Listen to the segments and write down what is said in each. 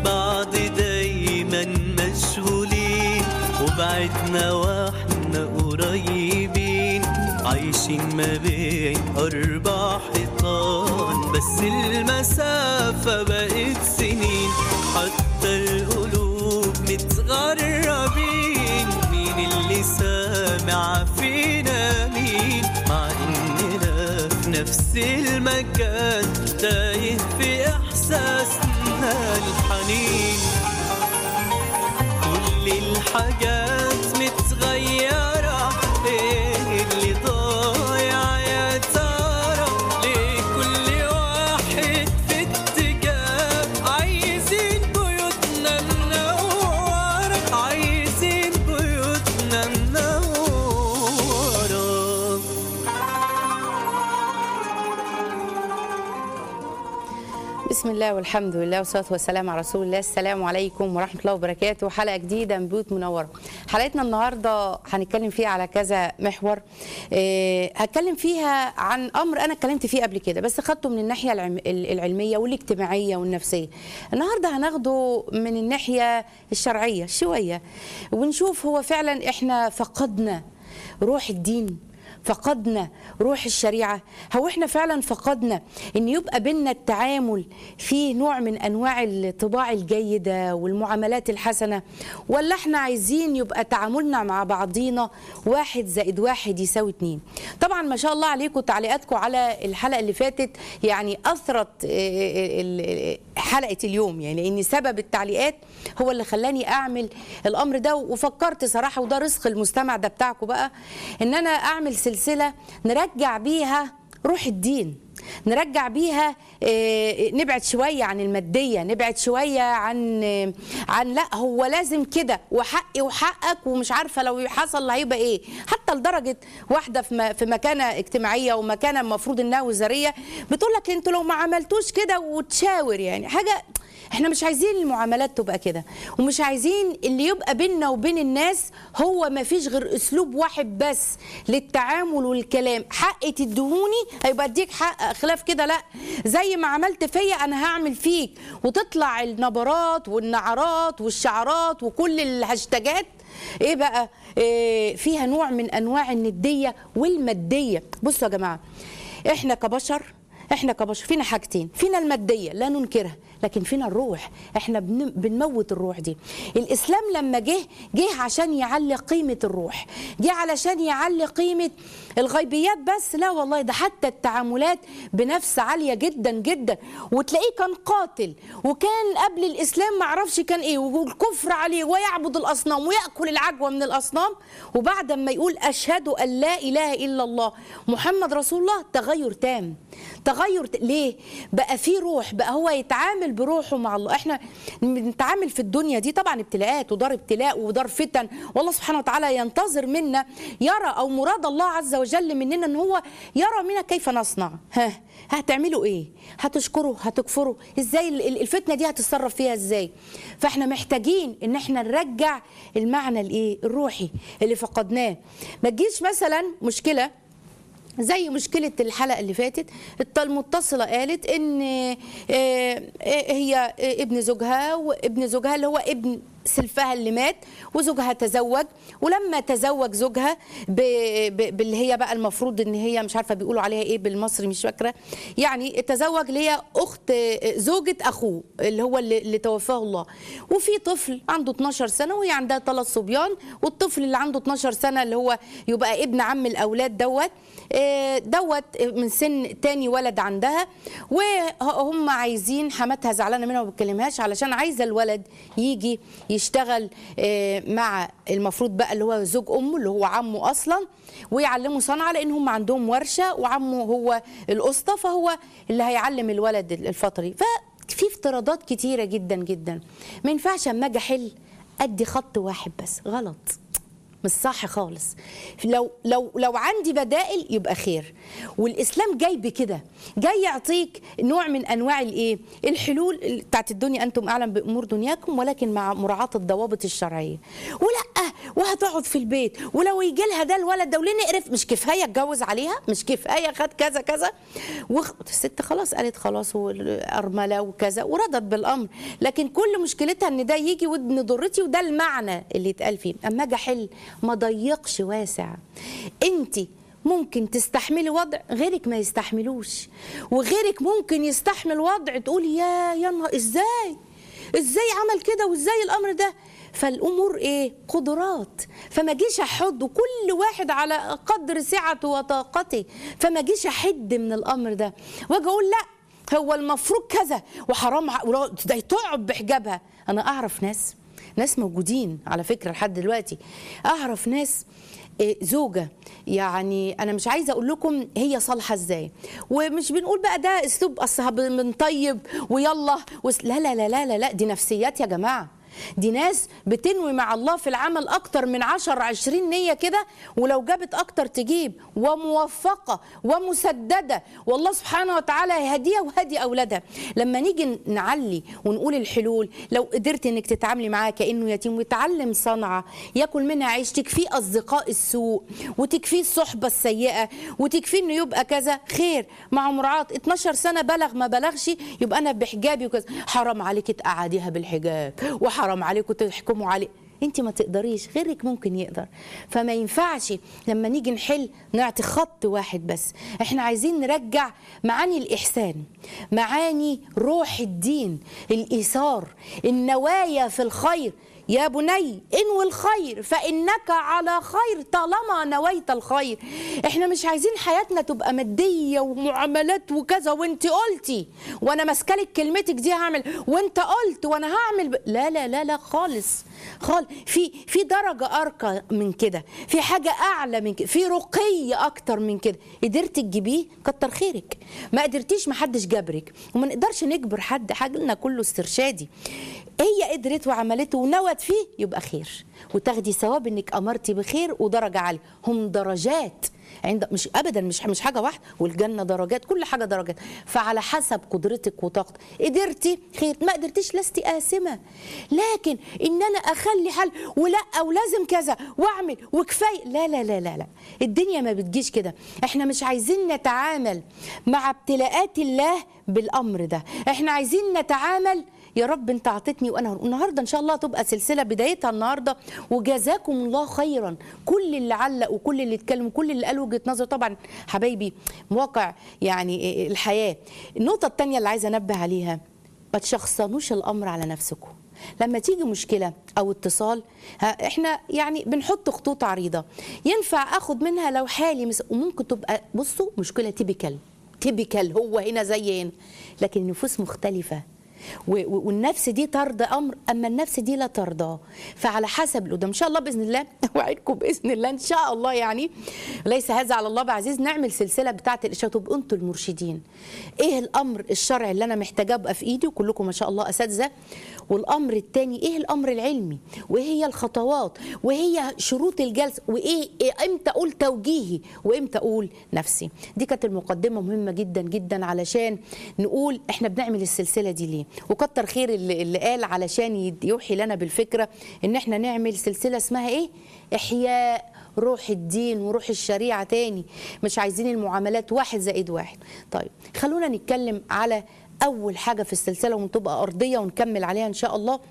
بعض دايما مشغولين وبعدنا واحنا قريبين عايشين ما بين أربع حيطان بس المسافة بقت سنين حتى القلوب متغربين مين اللي سامع فينا مين مع إننا في نفس المكان تايه في إحساسنا الحنين كل الحاجات متغيرة ايه اللي ضايع يا ترى ليه كل واحد في اتجاه عايزين بيوتنا منورة عايزين بيوتنا منورة بسم الله والحمد لله والصلاه والسلام على رسول الله السلام عليكم ورحمه الله وبركاته حلقه جديده من بيوت منوره حلقتنا النهارده هنتكلم فيها على كذا محور إيه هتكلم فيها عن امر انا اتكلمت فيه قبل كده بس خدته من الناحيه العلم العلميه والاجتماعيه والنفسيه النهارده هناخده من الناحيه الشرعيه شويه ونشوف هو فعلا احنا فقدنا روح الدين فقدنا روح الشريعة هو احنا فعلا فقدنا ان يبقى بينا التعامل في نوع من انواع الطباع الجيدة والمعاملات الحسنة ولا احنا عايزين يبقى تعاملنا مع بعضينا واحد زائد واحد يساوي اتنين طبعا ما شاء الله عليكم تعليقاتكم على الحلقة اللي فاتت يعني اثرت ال- ال- حلقة اليوم يعني لان سبب التعليقات هو اللي خلاني اعمل الامر ده وفكرت صراحة وده رزق المستمع ده بتاعكم بقى ان انا اعمل سلسلة نرجع بيها روح الدين نرجع بيها آه، نبعد شوية عن المادية نبعد شوية عن آه، عن لا هو لازم كده وحقي وحقك ومش عارفة لو حصل هيبقى ايه حتى لدرجة واحدة في م- في مكانة اجتماعية ومكانة المفروض انها وزارية بتقول لك انتوا لو ما عملتوش كده وتشاور يعني حاجة احنا مش عايزين المعاملات تبقى كده ومش عايزين اللي يبقى بيننا وبين الناس هو ما فيش غير اسلوب واحد بس للتعامل والكلام حق تدهوني هيبقى اديك حق خلاف كده لا زي ما عملت فيا انا هعمل فيك وتطلع النبرات والنعرات والشعارات وكل الهاشتاجات ايه بقى إيه فيها نوع من انواع النديه والماديه بصوا يا جماعه احنا كبشر احنا كبشر فينا حاجتين فينا الماديه لا ننكرها لكن فينا الروح احنا بن- بنموت الروح دي الاسلام لما جه جه عشان يعلي قيمه الروح جه علشان يعلي قيمه الغيبيات بس لا والله ده حتى التعاملات بنفس عاليه جدا جدا وتلاقيه كان قاتل وكان قبل الاسلام ما اعرفش كان ايه والكفر عليه ويعبد الاصنام وياكل العجوه من الاصنام وبعد ما يقول اشهد ان لا اله الا الله محمد رسول الله تغير تام تغير ت... ليه بقى في روح بقى هو يتعامل بروحه مع الله احنا بنتعامل في الدنيا دي طبعا ابتلاءات ودار ابتلاء ودار فتن والله سبحانه وتعالى ينتظر منا يرى او مراد الله عز وجل مننا ان هو يرى منا كيف نصنع ها هتعملوا ايه هتشكروا هتكفروا ازاي ال- ال- الفتنه دي هتتصرف فيها ازاي فاحنا محتاجين ان احنا نرجع المعنى الايه الروحي اللي فقدناه ما تجيش مثلا مشكله زي مشكلة الحلقة اللي فاتت الت- المتصلة قالت إن آه، آه، هي آه، ابن زوجها وابن زوجها اللي هو ابن سلفها اللي مات وزوجها تزوج ولما تزوج زوجها ب... ب... باللي هي بقى المفروض ان هي مش عارفه بيقولوا عليها ايه بالمصري مش فاكره يعني تزوج اللي هي اخت آه، زوجة اخوه اللي هو اللي, اللي توفاه الله وفي طفل عنده 12 سنه وهي عندها ثلاث صبيان والطفل اللي عنده 12 سنه اللي هو يبقى ابن عم الاولاد دوت آه، دوت من سن تاني ولد عندها وهم عايزين حماتها زعلانه منها وما بتكلمهاش علشان عايزه الولد يجي يشتغل آه، مع المفروض بقى اللي هو زوج امه اللي هو عمه اصلا ويعلمه صنعه لان هم عندهم ورشه وعمه هو الاسطى فهو اللي هيعلم الولد الفتره دي ففي افتراضات كتيره جدا جدا ما ينفعش اما اجي احل ادي خط واحد بس غلط مش صح خالص لو لو لو عندي بدائل يبقى خير والاسلام جاي بكده جاي يعطيك نوع من انواع الايه الحلول بتاعت الدنيا انتم اعلم بامور دنياكم ولكن مع مراعاه الضوابط الشرعيه ولا وهتقعد في البيت ولو يجي لها ده الولد ده وليه نقرف مش كفايه اتجوز عليها مش كفايه خد كذا كذا وخ... الست خلاص قالت خلاص والارمله وكذا ورضت بالامر لكن كل مشكلتها ان ده يجي ودن ضرتي وده المعنى اللي اتقال فيه اما اجي احل ما ضيقش واسع انت ممكن تستحملي وضع غيرك ما يستحملوش وغيرك ممكن يستحمل وضع تقول يا يا نهار ازاي ازاي عمل كده وازاي الامر ده فالامور ايه قدرات فما جيش احد وكل واحد على قدر سعته وطاقته فما جيش احد من الامر ده واجي اقول لا هو المفروض كذا وحرام ع- ولو- ده تقعد بحجابها انا اعرف ناس ناس موجودين على فكره لحد دلوقتي اعرف ناس إيه، زوجة يعني أنا مش عايزة أقول لكم هي صالحة إزاي ومش بنقول بقى ده أسلوب أصل بنطيب ويلا وس... لا لا لا لا لا لا دي نفسيات يا جماعة دي ناس بتنوي مع الله في العمل أكتر من عشر عشرين نية كده ولو جابت أكتر تجيب وموفقة ومسددة والله سبحانه وتعالى يهديها وهدي أولادها لما نيجي نعلي ونقول الحلول لو قدرت انك تتعاملي معاه كانه يتيم ويتعلم صنعه ياكل منها عيش تكفيه اصدقاء السوء وتكفيه الصحبه السيئه وتكفيه انه يبقى كذا خير مع مراعاه 12 سنه بلغ ما بلغش يبقى انا بحجابي وكذا حرام عليك تقعديها بالحجاب وحرام عليكم تحكموا عليه انت ما تقدريش غيرك ممكن يقدر فما ينفعش لما نيجي نحل نعطي خط واحد بس احنا عايزين نرجع معاني الاحسان معاني روح الدين الايثار النوايا في الخير يا بني انوي الخير فانك على خير طالما نويت الخير احنا مش عايزين حياتنا تبقى ماديه ومعاملات وكذا وانت قلتي وانا ماسكالك كلمتك دي هعمل وانت قلت وانا هعمل ب... لا لا لا لا خالص خالص في في درجه ارقى من كده في حاجه اعلى من كده في رقي اكتر من كده قدرت تجيبيه كتر خيرك ما قدرتيش ما حدش جبرك وما نقدرش نجبر حد حاجنا كله استرشادي هي قدرت وعملته ونوت فيه يبقى خير وتاخدي ثواب انك امرتي بخير ودرجه عاليه هم درجات عند مش ابدا مش مش حاجه واحده والجنه درجات كل حاجه درجات فعلى حسب قدرتك وطاقتك قدرتي خير ما قدرتيش لست آثمة لكن ان انا اخلي حل ولا ولازم كذا واعمل وكفايه لا لا لا لا لا الدنيا ما بتجيش كده احنا مش عايزين نتعامل مع ابتلاءات الله بالامر ده احنا عايزين نتعامل يا رب انت اعطيتني وانا النهارده ان شاء الله تبقى سلسله بدايتها النهارده وجزاكم الله خيرا كل اللي علق وكل اللي اتكلم وكل اللي قال وجهه نظر طبعا حبايبي واقع يعني الحياه النقطه الثانيه اللي عايزه انبه عليها ما تشخصنوش الامر على نفسكم لما تيجي مشكله او اتصال ها احنا يعني بنحط خطوط عريضه ينفع اخد منها لو حالي مس... وممكن تبقى بصوا مشكله تيبيكال تيبيكال هو هنا زي هنا لكن النفوس مختلفه و- و- والنفس دي ترضى امر اما النفس دي لا ترضى فعلى حسب القدام ان شاء الله باذن الله اوعدكم باذن الله ان شاء الله يعني ليس هذا على الله بعزيز نعمل سلسله بتاعه الاشاره تبقوا انتوا المرشدين ايه الامر الشرعي اللي انا محتاجاه ابقى في ايدي وكلكم ما شاء الله اساتذه والامر الثاني ايه الامر العلمي وايه هي الخطوات وهي شروط الجلسه وايه إيه امتى اقول توجيهي وامتى اقول نفسي دي كانت المقدمه مهمه جدا جدا علشان نقول احنا بنعمل السلسله دي ليه وكتر خير اللي, اللي قال علشان يد- يوحي لنا بالفكره ان احنا نعمل سلسله اسمها ايه احياء روح الدين وروح الشريعه تاني مش عايزين المعاملات واحد زائد واحد طيب خلونا نتكلم على اول حاجه في السلسله وتبقى ارضيه ونكمل عليها ان شاء الله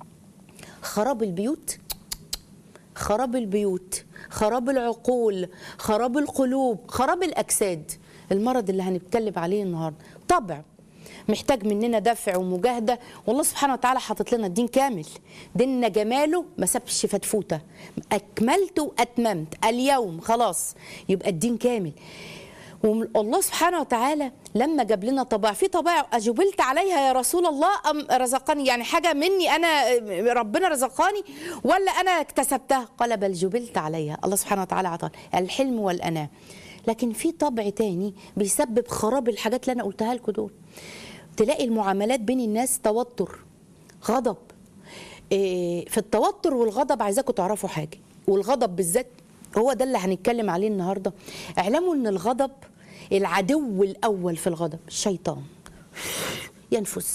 خراب البيوت خراب البيوت خراب العقول خراب القلوب خراب الاجساد المرض اللي هنتكلم عليه النهارده طبع محتاج مننا دفع ومجاهده والله سبحانه وتعالى حاطط لنا الدين كامل ديننا جماله ما سابش فتفوته اكملت واتممت اليوم خلاص يبقى الدين كامل والله سبحانه وتعالى لما جاب لنا طبائع في طبائع اجبلت عليها يا رسول الله ام رزقني يعني حاجه مني انا ربنا رزقاني ولا انا اكتسبتها قال بل جبلت عليها الله سبحانه وتعالى عطى الحلم والاناه لكن في طبع تاني بيسبب خراب الحاجات اللي انا قلتها لكم دول تلاقي المعاملات بين الناس توتر غضب إيه، في التوتر والغضب عايزاكم تعرفوا حاجه والغضب بالذات هو ده اللي هنتكلم عليه النهارده اعلموا ان الغضب العدو الاول في الغضب الشيطان ينفس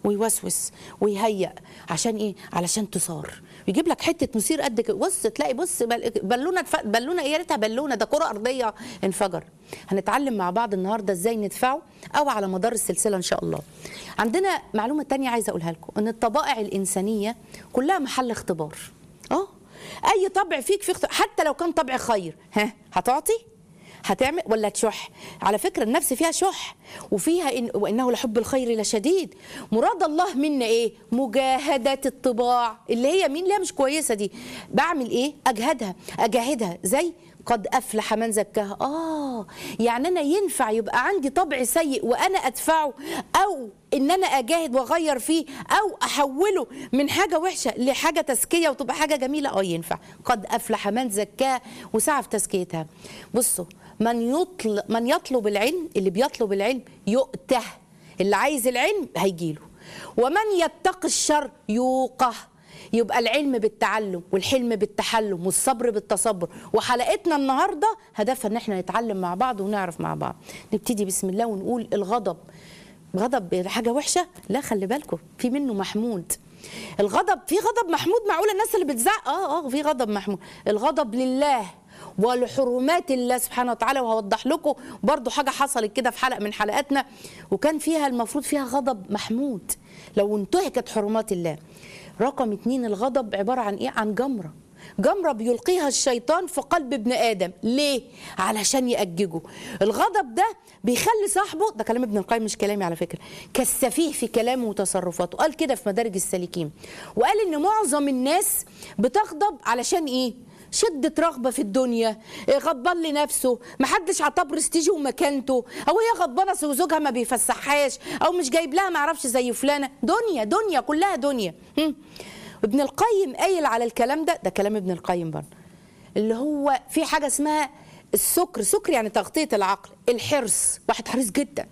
ويوسوس ويهيأ عشان ايه علشان تصار يجيب لك حته مثير قد كده بص تلاقي بص بل- بالونه اتف- بالونه ايه يا ريتها بالونه ده كره ارضيه انفجر هنتعلم مع بعض النهارده ازاي ندفعه او على مدار السلسله ان شاء الله عندنا معلومه تانية عايزه اقولها لكم ان الطبائع الانسانيه كلها محل اختبار اه اي طبع فيك في اختبار حتى لو كان طبع خير ها هتعطي هتعمل ولا تشح على فكرة النفس فيها شح وفيها إن وإنه لحب الخير لشديد مراد الله منا إيه مجاهدة الطباع اللي هي مين اللي هي مش كويسة دي بعمل إيه أجهدها أجاهدها زي قد أفلح من زكاها آه يعني أنا ينفع يبقى عندي طبع سيء وأنا أدفعه أو إن أنا أجاهد وأغير فيه أو أحوله من حاجة وحشة لحاجة تزكية وتبقى حاجة جميلة آه ينفع قد أفلح من زكاها وسعى في تزكيتها بصوا من يطلب من يطلب العلم اللي بيطلب العلم يؤته اللي عايز العلم هيجيله ومن يتقي الشر يوقه يبقى العلم بالتعلم والحلم بالتحلم والصبر بالتصبر وحلقتنا النهارده هدفها ان احنا نتعلم مع بعض ونعرف مع بعض نبتدي بسم الله ونقول الغضب غضب حاجه وحشه لا خلي بالكم في منه محمود الغضب في غضب محمود معقول الناس اللي بتزعق اه اه في غضب محمود الغضب لله ولحرمات الله سبحانه وتعالى وهوضح لكم برضو حاجه حصلت كده في حلقه من حلقاتنا وكان فيها المفروض فيها غضب محمود لو انتهكت حرمات الله رقم اتنين الغضب عباره عن ايه عن جمره جمرة بيلقيها الشيطان في قلب ابن آدم ليه؟ علشان يأججه الغضب ده بيخلي صاحبه ده كلام ابن القيم مش كلامي على فكرة كالسفيه في كلامه وتصرفاته قال كده في مدارج السالكين وقال ان معظم الناس بتغضب علشان ايه؟ شدة رغبة في الدنيا إيه غضبان لنفسه محدش عطاه برستيجه ومكانته أو هي غضبانة وزوجها ما بيفسحهاش أو مش جايب لها معرفش زي فلانة دنيا دنيا كلها دنيا هم. ابن القيم قايل على الكلام ده ده كلام ابن القيم برضه اللي هو في حاجة اسمها السكر سكر يعني تغطية العقل الحرص واحد حريص جدا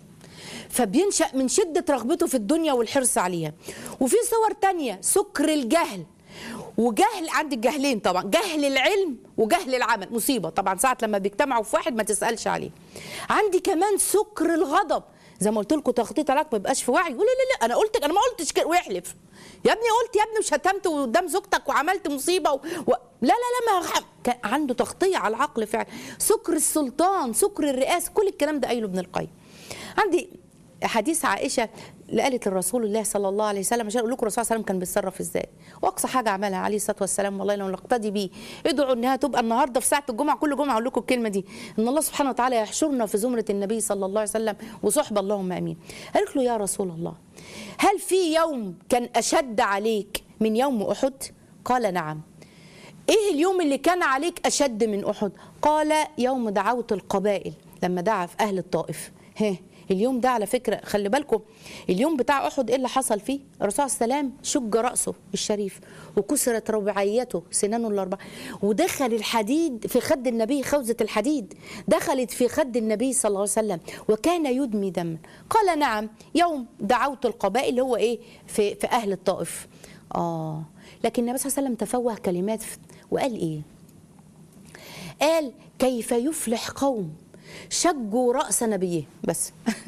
فبينشأ من شدة رغبته في الدنيا والحرص عليها وفي صور تانية سكر الجهل وجهل عند الجهلين طبعا جهل العلم وجهل العمل مصيبه طبعا ساعه لما بيجتمعوا في واحد ما تسالش عليه عندي كمان سكر الغضب زي ما قلت لكم تخطيط علاقه ما يبقاش في وعي يقول لا لا لا انا قلت انا ما قلتش كده ويحلف يا ابني قلت يا ابني وشتمت قدام زوجتك وعملت مصيبه و... و... لا لا لا ما كان عنده تغطيه على العقل فعلا سكر السلطان سكر الرئاسه كل الكلام ده قايله ابن القيم عندي حديث عائشه اللي قالت للرسول الله صلى الله عليه وسلم عشان اقول لكم الرسول صلى الله عليه وسلم كان بيتصرف ازاي واقصى حاجه عملها عليه الصلاه والسلام والله لو نقتدي بيه ادعوا انها تبقى النهارده في ساعه الجمعه كل جمعه اقول لكم الكلمه دي ان الله سبحانه وتعالى يحشرنا في زمره النبي صلى الله عليه وسلم وصحبه اللهم امين قالت له يا رسول الله هل في يوم كان اشد عليك من يوم احد قال نعم ايه اليوم اللي كان عليك اشد من احد قال يوم دعوت القبائل لما دعا في اهل الطائف ها اليوم ده على فكره خلي بالكم اليوم بتاع احد ايه اللي حصل فيه الرسول صلى الله عليه وسلم شج راسه الشريف وكسرت رباعيته سنانه الاربعه ودخل الحديد في خد النبي خوذه الحديد دخلت في خد النبي صلى الله عليه وسلم وكان يدمي دما قال نعم يوم دعوت القبائل اللي هو ايه في في اهل الطائف اه لكن النبي صلى الله عليه وسلم تفوه كلمات وقال ايه قال كيف يفلح قوم شجوا راس نبيه بس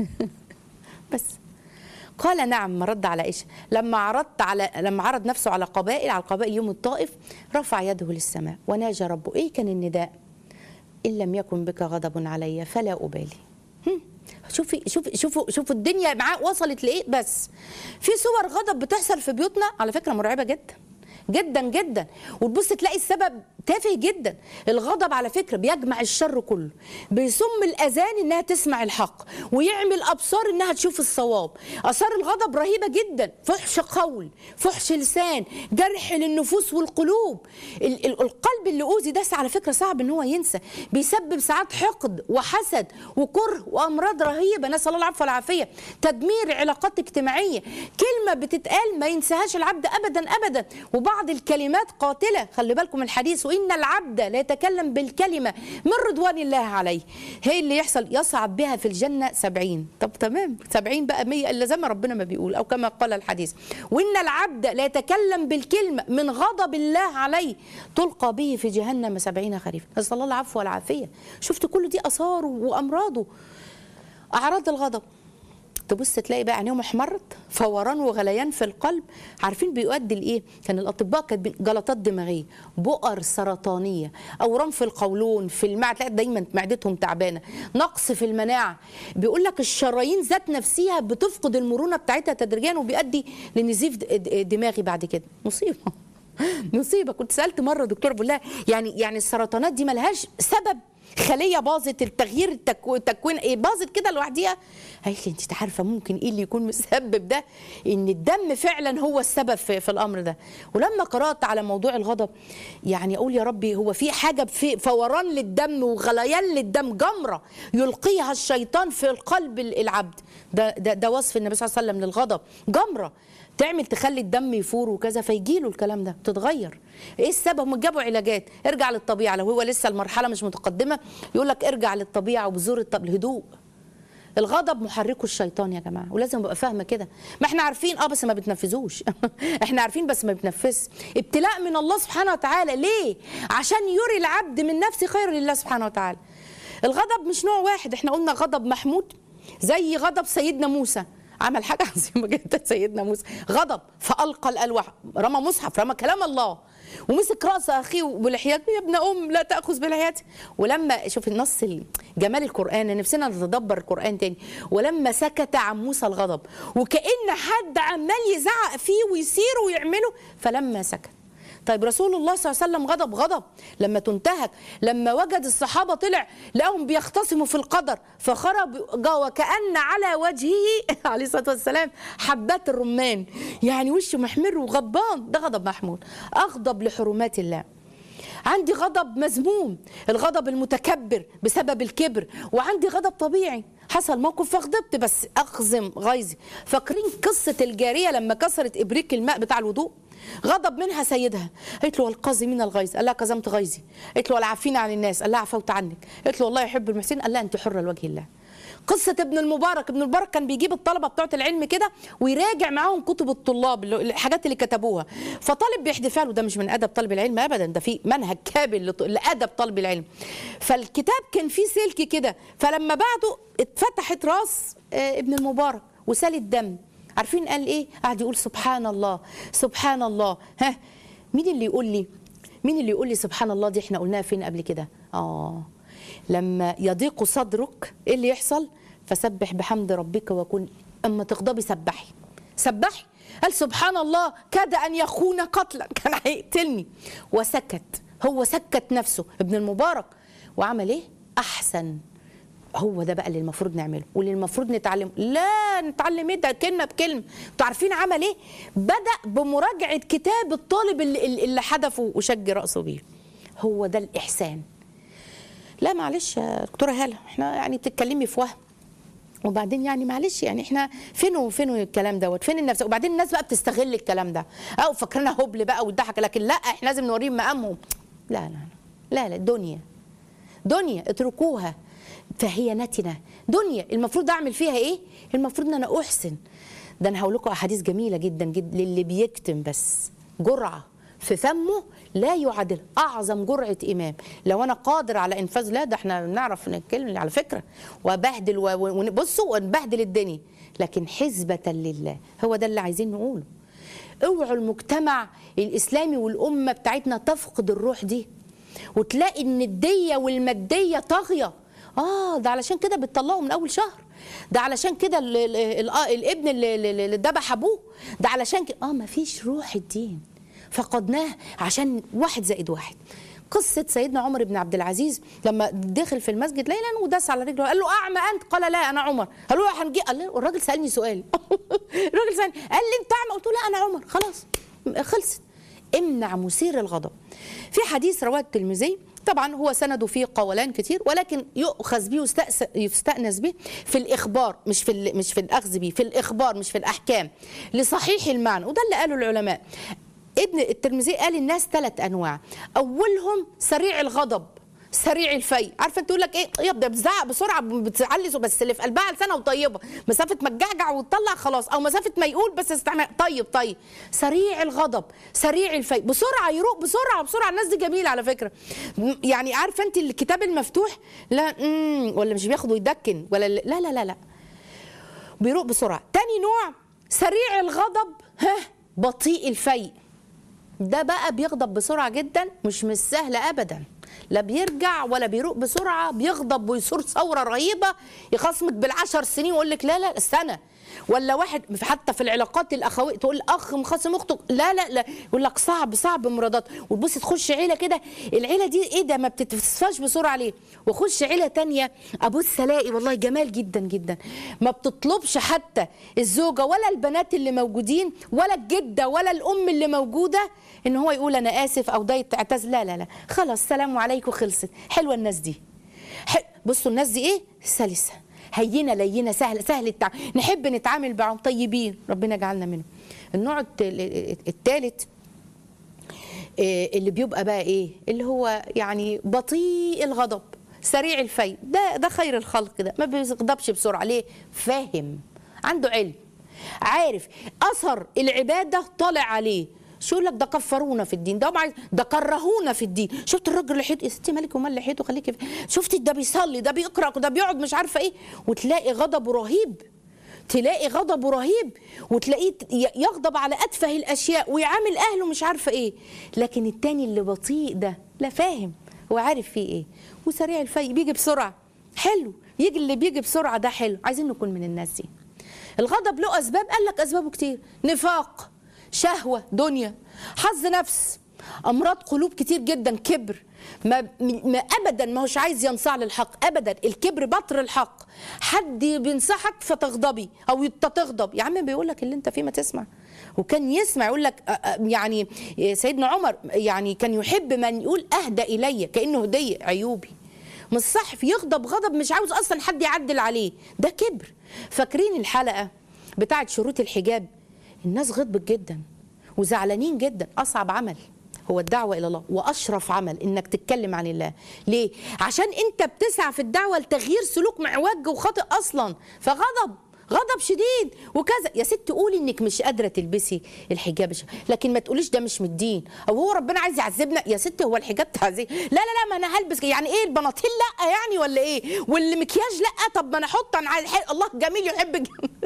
بس قال نعم رد على ايش لما عرضت على لما عرض نفسه على قبائل على قبائل يوم الطائف رفع يده للسماء وناجى ربه ايه كان النداء ان لم يكن بك غضب علي فلا ابالي هم. شوفي شوفي شوفوا شوفوا الدنيا معاه وصلت لايه بس في صور غضب بتحصل في بيوتنا على فكره مرعبه جدا جدا جدا وتبص تلاقي السبب تافه جدا الغضب على فكره بيجمع الشر كله بيصم الاذان انها تسمع الحق ويعمل ابصار انها تشوف الصواب اثار الغضب رهيبه جدا فحش قول فحش لسان جرح للنفوس والقلوب ال- ال- القلب اللي اوذي ده على فكره صعب ان هو ينسى بيسبب ساعات حقد وحسد وكره وامراض رهيبه نسال الله العفو والعافيه تدمير علاقات اجتماعيه كلمه بتتقال ما ينساهاش العبد ابدا ابدا وبعض الكلمات قاتله خلي بالكم الحديث وان العبد لا يتكلم بالكلمه من رضوان الله عليه هي اللي يحصل يصعد بها في الجنه سبعين طب تمام سبعين بقى مية الا زي ما ربنا ما بيقول او كما قال الحديث وان العبد لا يتكلم بالكلمه من غضب الله عليه تلقى به في جهنم سبعين خريفا نسال الله العفو والعافيه شفت كل دي اثاره وامراضه اعراض الغضب تبص تلاقي بقى عينيهم احمرت فوران وغليان في القلب عارفين بيؤدي لايه كان الاطباء كاتبين جلطات دماغيه بؤر سرطانيه اورام في القولون في المعده تلاقي دايما معدتهم تعبانه نقص في المناعه بيقول لك الشرايين ذات نفسها بتفقد المرونه بتاعتها تدريجيا وبيؤدي لنزيف د- د- دماغي بعد كده مصيبه مصيبه كنت سالت مره دكتور بقول لها يعني يعني السرطانات دي ملهاش سبب خليه باظت التغيير التكو- التكوين ايه باظت كده لوحديها قالت لي انت عارفه ممكن ايه اللي يكون مسبب ده ان الدم فعلا هو السبب في, في الامر ده ولما قرات على موضوع الغضب يعني اقول يا ربي هو في حاجه في فوران للدم وغليان للدم جمره يلقيها الشيطان في القلب العبد ده ده, ده وصف النبي صلى الله عليه وسلم للغضب جمره تعمل تخلي الدم يفور وكذا فيجي له الكلام ده تتغير ايه السبب هم جابوا علاجات ارجع للطبيعه لو هو لسه المرحله مش متقدمه يقول لك ارجع للطبيعه وبذور الطب الهدوء الغضب محركه الشيطان يا جماعه ولازم ابقى فاهمه كده ما احنا عارفين اه بس ما بتنفذوش احنا عارفين بس ما بتنفذش ابتلاء من الله سبحانه وتعالى ليه عشان يري العبد من نفسه خير لله سبحانه وتعالى الغضب مش نوع واحد احنا قلنا غضب محمود زي غضب سيدنا موسى عمل حاجه عظيمه جدا سيدنا موسى غضب فالقى الالواح رمى مصحف رمى كلام الله ومسك راس اخيه بلحيته يا ابن ام لا تاخذ بلحيتي ولما شوف النص ال- جمال القران نفسنا نتدبر القران تاني ولما سكت عن موسى الغضب وكان حد عمال يزعق فيه ويصير ويعمله فلما سكت طيب رسول الله صلى الله عليه وسلم غضب غضب لما تنتهك لما وجد الصحابه طلع لقاهم بيختصموا في القدر فخرج وكأن على وجهه عليه الصلاه والسلام حبات الرمان يعني وشه محمر وغضبان ده غضب محمود اغضب لحرمات الله عندي غضب مذموم الغضب المتكبر بسبب الكبر وعندي غضب طبيعي حصل موقف فغضبت بس اخزم غيظي فاكرين قصه الجاريه لما كسرت ابريق الماء بتاع الوضوء غضب منها سيدها قالت له والقاذمين الغيظ قال لها كظمت غيظي قالت له والعافين عن الناس قال لها عفوت عنك قالت له والله يحب المحسنين قال لها انت حره لوجه الله قصة ابن المبارك ابن المبارك كان بيجيب الطلبة بتوعة العلم كده ويراجع معاهم كتب الطلاب اللي- الحاجات اللي كتبوها فطالب بيحدفها له ده مش من أدب طالب العلم أبدا ده في منهج كامل لط- لأدب طالب العلم فالكتاب كان فيه سلك كده فلما بعده اتفتحت راس آه، ابن المبارك وسال الدم عارفين قال ايه قعد يقول سبحان الله سبحان الله ها مين اللي يقول لي مين اللي يقول لي سبحان الله دي احنا قلناها فين قبل كده اه لما يضيق صدرك ايه اللي يحصل فسبح بحمد ربك وكن اما تغضبي سبحي سبحي قال سبحان الله كاد ان يخون قتلا كان هيقتلني وسكت هو سكت نفسه ابن المبارك وعمل ايه احسن هو ده بقى اللي المفروض نعمله واللي المفروض نتعلمه لا نتعلم ايه ده كلمه بكلمه انتوا عارفين عمل ايه بدا بمراجعه كتاب الطالب اللي, اللي حدفه وشج راسه بيه هو ده الاحسان لا معلش يا دكتوره هاله احنا يعني بتتكلمي في وهم وبعدين يعني معلش يعني احنا فين وفين الكلام دوت فين النفس وبعدين الناس بقى بتستغل الكلام ده او فاكرينها هبل بقى والضحك لكن لا احنا لازم نوريهم مقامهم لا لا لا لا دنيا دنيا اتركوها فهي نتنه دنيا المفروض اعمل فيها ايه المفروض ان انا احسن ده انا هقول لكم احاديث جميله جدا جدا للي بيكتم بس جرعه في فمه لا يعادل اعظم جرعه امام لو انا قادر على انفاذ لا ده احنا نعرف نتكلم على فكره وبهدل و- و- وبصوا ونبهدل الدنيا لكن حزبه لله هو ده اللي عايزين نقوله اوعوا المجتمع الاسلامي والامه بتاعتنا تفقد الروح دي وتلاقي النديه والماديه طاغيه اه ده علشان كده بتطلقوا من اول شهر ده علشان كده ال- ال- ال- آه الابن اللي اللي- اللي ذبح ابوه ده علشان كده اه ما فيش روح الدين فقدناه عشان واحد زائد واحد قصة سيدنا عمر بن عبد العزيز لما دخل في المسجد ليلا وداس على رجله قال له أعمى أنت قال لا أنا عمر قال له هنجي قال له الراجل سألني سؤال الراجل سألني قال لي أنت أعمى قلت له لا أنا عمر خلاص خلصت امنع مثير الغضب في حديث رواه الترمذي طبعا هو سنده فيه قولان كتير ولكن يؤخذ به ويستأس- يستأنس به في الإخبار مش في ال- مش في الأخذ به في الإخبار مش في الأحكام لصحيح المعنى وده اللي قاله العلماء ابن الترمذي قال الناس ثلاث انواع اولهم سريع الغضب سريع الفي عارفه تقول لك ايه يبدا بتزعق بسرعه بتعلي بس اللي في قلبها لسانها وطيبه مسافه ما تجعجع وتطلع خلاص او مسافه ما يقول بس استعمل طيب طيب سريع الغضب سريع الفي بسرعه يروق بسرعه بسرعه الناس دي جميله على فكره م- يعني عارفه انت الكتاب المفتوح لا مم ولا مش بياخد ويدكن ولا لا لا لا لا بيروق بسرعه تاني نوع سريع الغضب ها بطيء الفيء ده بقى بيغضب بسرعه جدا مش مش سهل ابدا لا بيرجع ولا بيروق بسرعه بيغضب ويثور ثوره رهيبه يخصمك بالعشر سنين ويقول لك لا لا استنى ولا واحد حتى في العلاقات الاخويه تقول اخ مخاصم اخته لا لا لا يقول لك صعب صعب مرادات وتبص تخش عيله كده العيله دي ايه ده ما بتتفاش بسرعه ليه وخش عيله تانية ابص الاقي والله جمال جدا جدا ما بتطلبش حتى الزوجه ولا البنات اللي موجودين ولا الجده ولا الام اللي موجوده ان هو يقول انا اسف او ده يعتذر لا لا لا خلاص سلام عليكم خلصت حلوه الناس دي ح- بصوا الناس دي ايه سلسه هينه لينه سهله سهل التعامل نحب نتعامل معهم طيبين ربنا يجعلنا منهم النوع الثالث اللي بيبقى بقى ايه اللي هو يعني بطيء الغضب سريع الفي ده ده خير الخلق ده ما بيغضبش بسرعه ليه فاهم عنده علم عارف اثر العباده طالع عليه شو يقول لك ده كفرونا في الدين ده معي ده كرهونا في الدين شفت الراجل لحيته يا ستي مالك ومال لحيته خليكي في- شفتي ده بيصلي ده بيقرا ده بيقعد مش عارفه ايه وتلاقي غضبه رهيب تلاقي غضبه رهيب وتلاقيه ي- يغضب على اتفه الاشياء ويعامل اهله مش عارفه ايه لكن التاني اللي بطيء ده لا فاهم هو عارف فيه ايه وسريع الفي بيجي بسرعه حلو يجي اللي بيجي بسرعه ده حلو عايزين نكون من الناس دي الغضب له اسباب قال لك اسبابه كتير نفاق شهوه دنيا حظ نفس امراض قلوب كتير جدا كبر ما, ما ابدا ما هوش عايز ينصاع للحق ابدا الكبر بطر الحق حد بينصحك فتغضبي او انت تغضب يا عم بيقول لك اللي انت فيه ما تسمع وكان يسمع يقول لك آه، آه، يعني سيدنا عمر يعني كان يحب من يقول اهدى الي كانه هديه عيوبي مش صح يغضب غضب مش عاوز اصلا حد يعدل عليه ده كبر فاكرين الحلقه بتاعت شروط الحجاب الناس غضبت جدا وزعلانين جدا اصعب عمل هو الدعوة إلى الله وأشرف عمل إنك تتكلم عن الله ليه؟ عشان أنت بتسعى في الدعوة لتغيير سلوك معوج وخاطئ أصلا فغضب غضب شديد وكذا يا ست قولي انك مش قادره تلبسي الحجاب الش- لكن ما تقوليش ده مش من الدين او هو ربنا عايز يعذبنا يا ست هو الحجاب تعذيب لا لا لا ما انا هلبس يعني ايه البناطيل لا يعني ولا ايه والمكياج لا طب ما انا احط انا عايز الله جميل يحب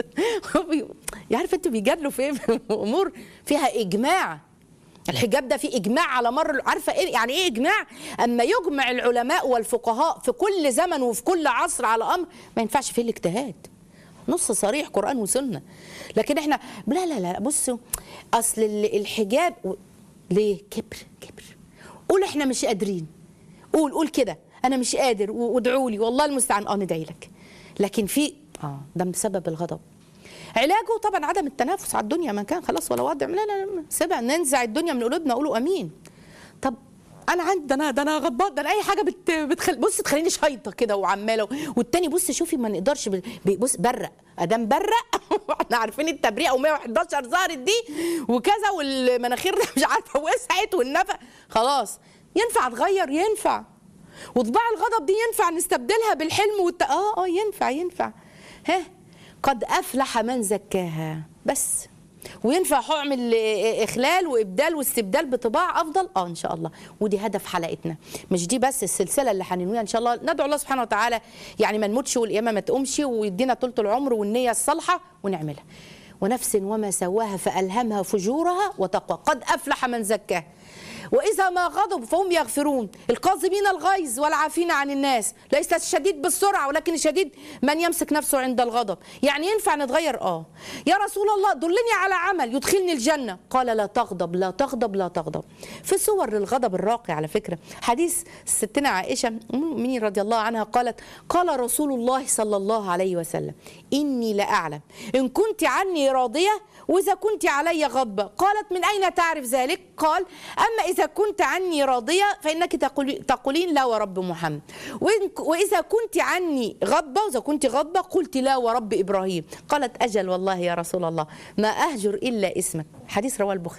الجمال عارف انتوا بيجادلوا في ايه في امور فيها اجماع الحجاب ده فيه اجماع على مر عارفه ايه يعني ايه اجماع اما يجمع العلماء والفقهاء في كل زمن وفي كل عصر على امر ما ينفعش فيه الاجتهاد نص صريح قران وسنه لكن احنا لا لا لا بصوا اصل ال- الحجاب و- ليه كبر كبر قول احنا مش قادرين قول قول كده انا مش قادر و- وادعوا لي والله المستعان اه ندعي لك لكن في اه ده بسبب الغضب علاجه طبعا عدم التنافس على الدنيا ما كان خلاص ولا وضع لا لا لا سيبها ننزع الدنيا من قلوبنا قولوا امين طب انا عندي ده انا ده انا غضبان ده انا اي حاجه بت بتخل بص تخليني شايطه كده وعماله والتاني بص شوفي ما نقدرش ب- ب- بص برق ادام برق احنا عارفين التبريق و111 ظهرت دي وكذا والمناخير مش عارفه وسعت والنفق خلاص ينفع تغير ينفع وطباع الغضب دي ينفع نستبدلها بالحلم والت... اه اه ينفع ينفع ها قد افلح من زكاها بس وينفع اعمل اخلال وابدال واستبدال بطباع افضل اه ان شاء الله ودي هدف حلقتنا مش دي بس السلسله اللي هننويها ان شاء الله ندعو الله سبحانه وتعالى يعني ما نموتش والقيامه ما تقومش ويدينا طولة العمر والنيه الصالحه ونعملها ونفس وما سواها فالهمها فجورها وتقوى قد افلح من زكاها واذا ما غضبوا فهم يغفرون القاظمين الغيظ والعافين عن الناس ليس الشديد بالسرعه ولكن الشديد من يمسك نفسه عند الغضب يعني ينفع نتغير اه يا رسول الله دلني على عمل يدخلني الجنه قال لا تغضب لا تغضب لا تغضب في صور للغضب الراقي على فكره حديث ستنا عائشه ام المؤمنين رضي الله عنها قالت قال رسول الله صلى الله عليه وسلم اني لاعلم ان كنت عني راضيه واذا كنت علي غضبه قالت من اين تعرف ذلك قال اما اذا كنت عني راضيه فانك تقول تقولين لا ورب محمد وإن- واذا كنت عني غضبه واذا كنت غضبه قلت لا ورب ابراهيم قالت اجل والله يا رسول الله ما اهجر الا اسمك حديث رواه البخاري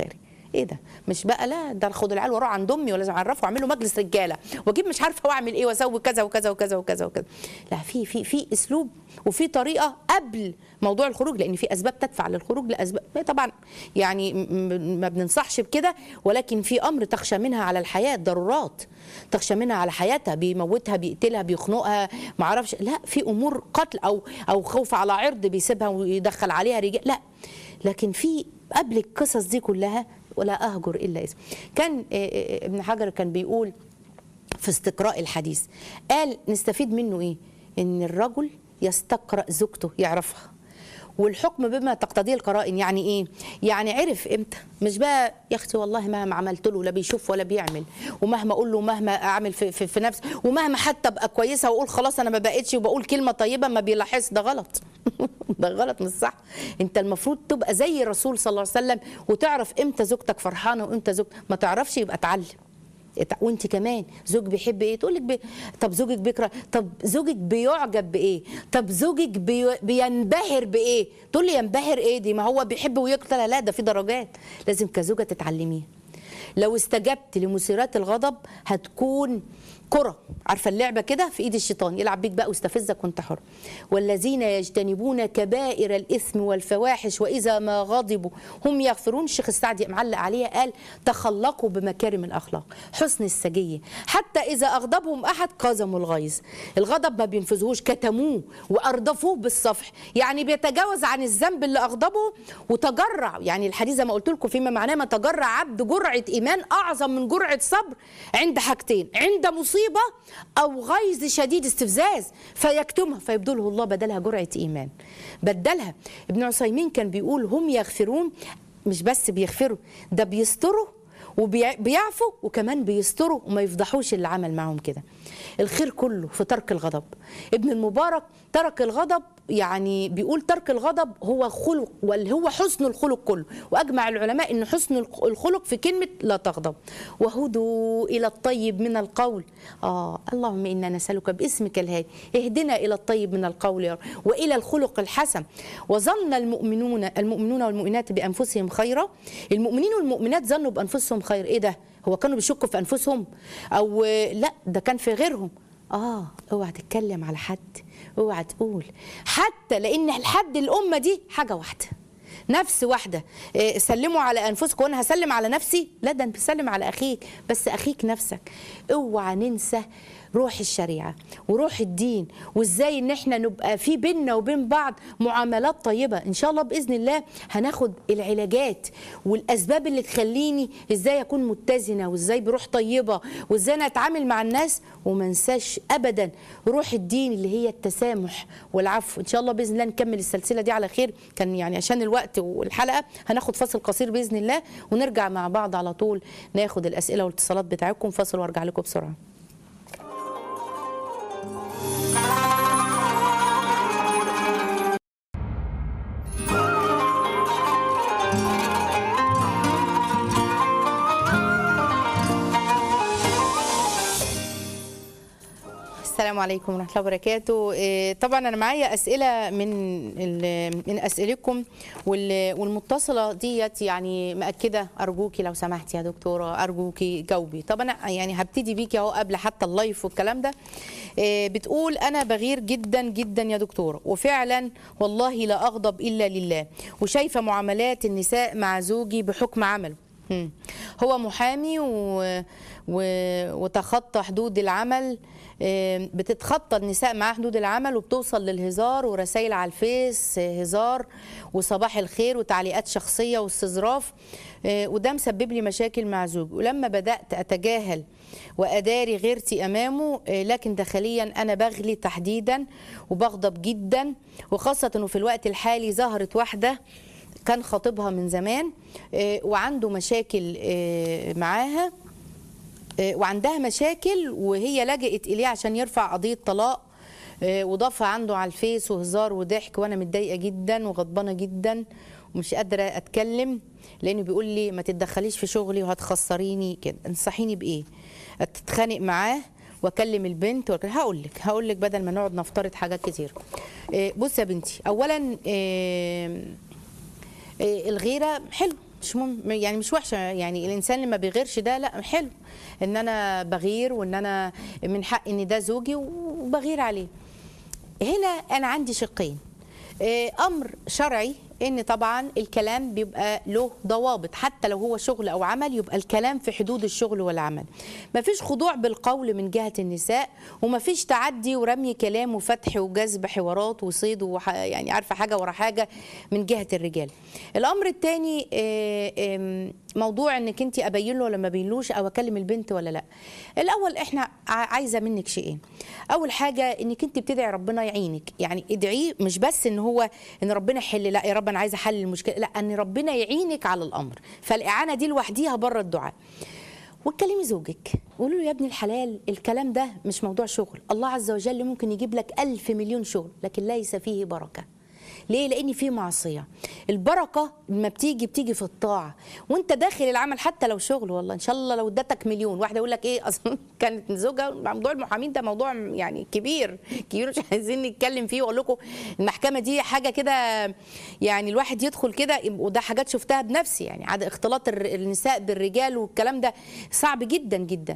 ايه ده مش بقى لا ده اخد العيال واروح عند امي ولازم اعرفه واعمل له مجلس رجاله واجيب مش عارفه واعمل ايه واسوي كذا وكذا وكذا وكذا وكذا لا في في في اسلوب وفي طريقه قبل موضوع الخروج لان في اسباب تدفع للخروج لاسباب طبعا يعني م- م- ما بننصحش بكده ولكن في امر تخشى منها على الحياه ضرورات تخشى منها على حياتها بيموتها بيقتلها بيخنقها ما اعرفش لا في امور قتل او او خوف على عرض بيسيبها ويدخل عليها رجال لا لكن في قبل القصص دي كلها ولا اهجر الا اسم كان آه، آه، ابن حجر كان بيقول في استقراء الحديث قال نستفيد منه ايه ان الرجل يستقرأ زوجته يعرفها والحكم بما تقتضيه القرائن يعني ايه يعني عرف امتى مش بقى يا اختي والله مهما عملت له لا بيشوف ولا بيعمل ومهما اقول له مهما اعمل في, في, في نفسي ومهما حتى ابقى كويسه واقول خلاص انا ما بقتش وبقول كلمه طيبه ما بيلاحظ ده غلط ده غلط مش صح انت المفروض تبقى زي الرسول صلى الله عليه وسلم وتعرف امتى زوجتك فرحانه وامتى زوج ما تعرفش يبقى اتعلم اتع- وانت كمان زوج بيحب ايه تقول لك بي... طب زوجك بيكره طب زوجك بيعجب بايه طب زوجك بي... بينبهر بايه تقول لي ينبهر ايه دي ما هو بيحب ويكره لا لا ده في درجات لازم كزوجه تتعلميها لو استجبت لمثيرات الغضب هتكون كرة عارفة اللعبة كده في ايد الشيطان يلعب بيك بقى ويستفزك وانت حر والذين يجتنبون كبائر الإثم والفواحش وإذا ما غضبوا هم يغفرون الشيخ السعدي معلق عليها قال تخلقوا بمكارم الأخلاق حسن السجية حتى إذا أغضبهم أحد قزموا الغيظ الغضب ما بينفذوهوش كتموه وأردفوه بالصفح يعني بيتجاوز عن الذنب اللي أغضبه وتجرع يعني الحديث زي ما قلت لكم فيما معناه ما تجرع عبد جرعة إيمان أعظم من جرعة صبر عند حاجتين عند مصيبة أو غيظ شديد استفزاز فيكتمها فيبدله الله بدلها جرعة إيمان بدلها ابن عثيمين كان بيقول هم يغفرون مش بس بيغفروا ده بيستروا وبيعفوا وكمان بيستروا وما يفضحوش اللي عمل معهم كده الخير كله في ترك الغضب ابن المبارك ترك الغضب يعني بيقول ترك الغضب هو خلق واللي هو حسن الخلق كله واجمع العلماء ان حسن الخلق في كلمه لا تغضب وهدوا الى الطيب من القول اه اللهم انا نسالك باسمك الهادي اهدنا الى الطيب من القول يا رب والى الخلق الحسن وظن المؤمنون المؤمنون والمؤمنات بانفسهم خيرا المؤمنين والمؤمنات ظنوا بانفسهم خير ايه ده هو كانوا بيشكوا في انفسهم او لا ده كان في غيرهم اه اوعى تتكلم على حد اوعى تقول حتى لان الحد الامه دي حاجه واحده نفس واحده إيه سلموا على انفسكم وانا هسلم على نفسي لا ده انت بتسلم على اخيك بس اخيك نفسك اوعى ننسى روح الشريعه وروح الدين وازاي ان احنا نبقى في بيننا وبين بعض معاملات طيبه ان شاء الله باذن الله هناخد العلاجات والاسباب اللي تخليني ازاي اكون متزنه وازاي بروح طيبه وازاي انا اتعامل مع الناس وما انساش ابدا روح الدين اللي هي التسامح والعفو ان شاء الله باذن الله نكمل السلسله دي على خير كان يعني عشان الوقت والحلقه هناخد فاصل قصير باذن الله ونرجع مع بعض على طول ناخد الاسئله والاتصالات بتاعتكم فاصل وارجع لكم بسرعه السلام عليكم ورحمه الله وبركاته إيه، طبعا انا معايا اسئله من ال- من اسئلتكم وال- والمتصله ديت يعني مأكده ارجوكي لو سمحتي يا دكتوره ارجوكي جاوبي طب انا يعني هبتدي بيكي اهو قبل حتى اللايف والكلام ده إيه، بتقول انا بغير جدا جدا يا دكتوره وفعلا والله لا اغضب الا لله وشايفه معاملات النساء مع زوجي بحكم عمله مم. هو محامي و... و... وتخطى حدود العمل آم، بتتخطى النساء معاه حدود العمل وبتوصل للهزار ورسائل على الفيس آه، هزار وصباح الخير وتعليقات شخصية واستظراف آه، وده مسبب لي مشاكل مع زوجي ولما بدأت أتجاهل وأداري غيرتي أمامه آه، لكن داخليا أنا بغلي تحديدا وبغضب جدا وخاصة أنه في الوقت الحالي ظهرت واحدة كان خاطبها من زمان آه، وعنده مشاكل آه، معاها آه، وعندها مشاكل وهي لجأت إليه عشان يرفع قضية طلاق آه، وضافها عنده على الفيس وهزار وضحك وانا متضايقه جدا وغضبانه جدا ومش قادره اتكلم لانه بيقول لي ما تتدخليش في شغلي وهتخسريني كده انصحيني بايه اتخانق معاه واكلم البنت وأك- هقول لك هقول لك بدل ما نقعد نفترض حاجات كتير آه، بصي يا بنتي اولا آه، آه، الغيره حلو مش مم يعني مش وحشه يعني الانسان اللي ما بيغيرش ده لا حلو ان انا بغير وان انا من حق ان ده زوجي وبغير عليه هنا انا عندي شقين آه، امر شرعي ان طبعا الكلام بيبقى له ضوابط حتى لو هو شغل او عمل يبقى الكلام في حدود الشغل والعمل مفيش خضوع بالقول من جهه النساء ومفيش تعدي ورمي كلام وفتح وجذب حوارات وصيد وح... يعني عارفه حاجه ورا حاجه من جهه الرجال الامر الثاني موضوع انك انت ابين له ولا ما ابينلوش او اكلم البنت ولا لا الاول احنا ع- عايزه منك شيئين اول حاجه انك انت بتدعي ربنا يعينك يعني ادعيه مش بس ان هو ان ربنا يحل لا يا رب انا عايزه احل المشكله لا ان ربنا يعينك على الامر فالاعانه دي لوحديها بره الدعاء وتكلمي زوجك قولوا له يا ابني الحلال الكلام ده مش موضوع شغل الله عز وجل ممكن يجيب لك ألف مليون شغل لكن ليس فيه بركة ليه لان في معصيه البركه لما بتيجي بتيجي في الطاعه وانت داخل العمل حتى لو شغل والله ان شاء الله لو ادتك مليون واحده يقول لك ايه اصلا كانت زوجها موضوع المحامين ده موضوع يعني كبير كبير مش عايزين نتكلم فيه واقول لكم المحكمه دي حاجه كده يعني الواحد يدخل كده وده حاجات شفتها بنفسي يعني عاد اختلاط الر- النساء بالرجال والكلام ده صعب جدا جدا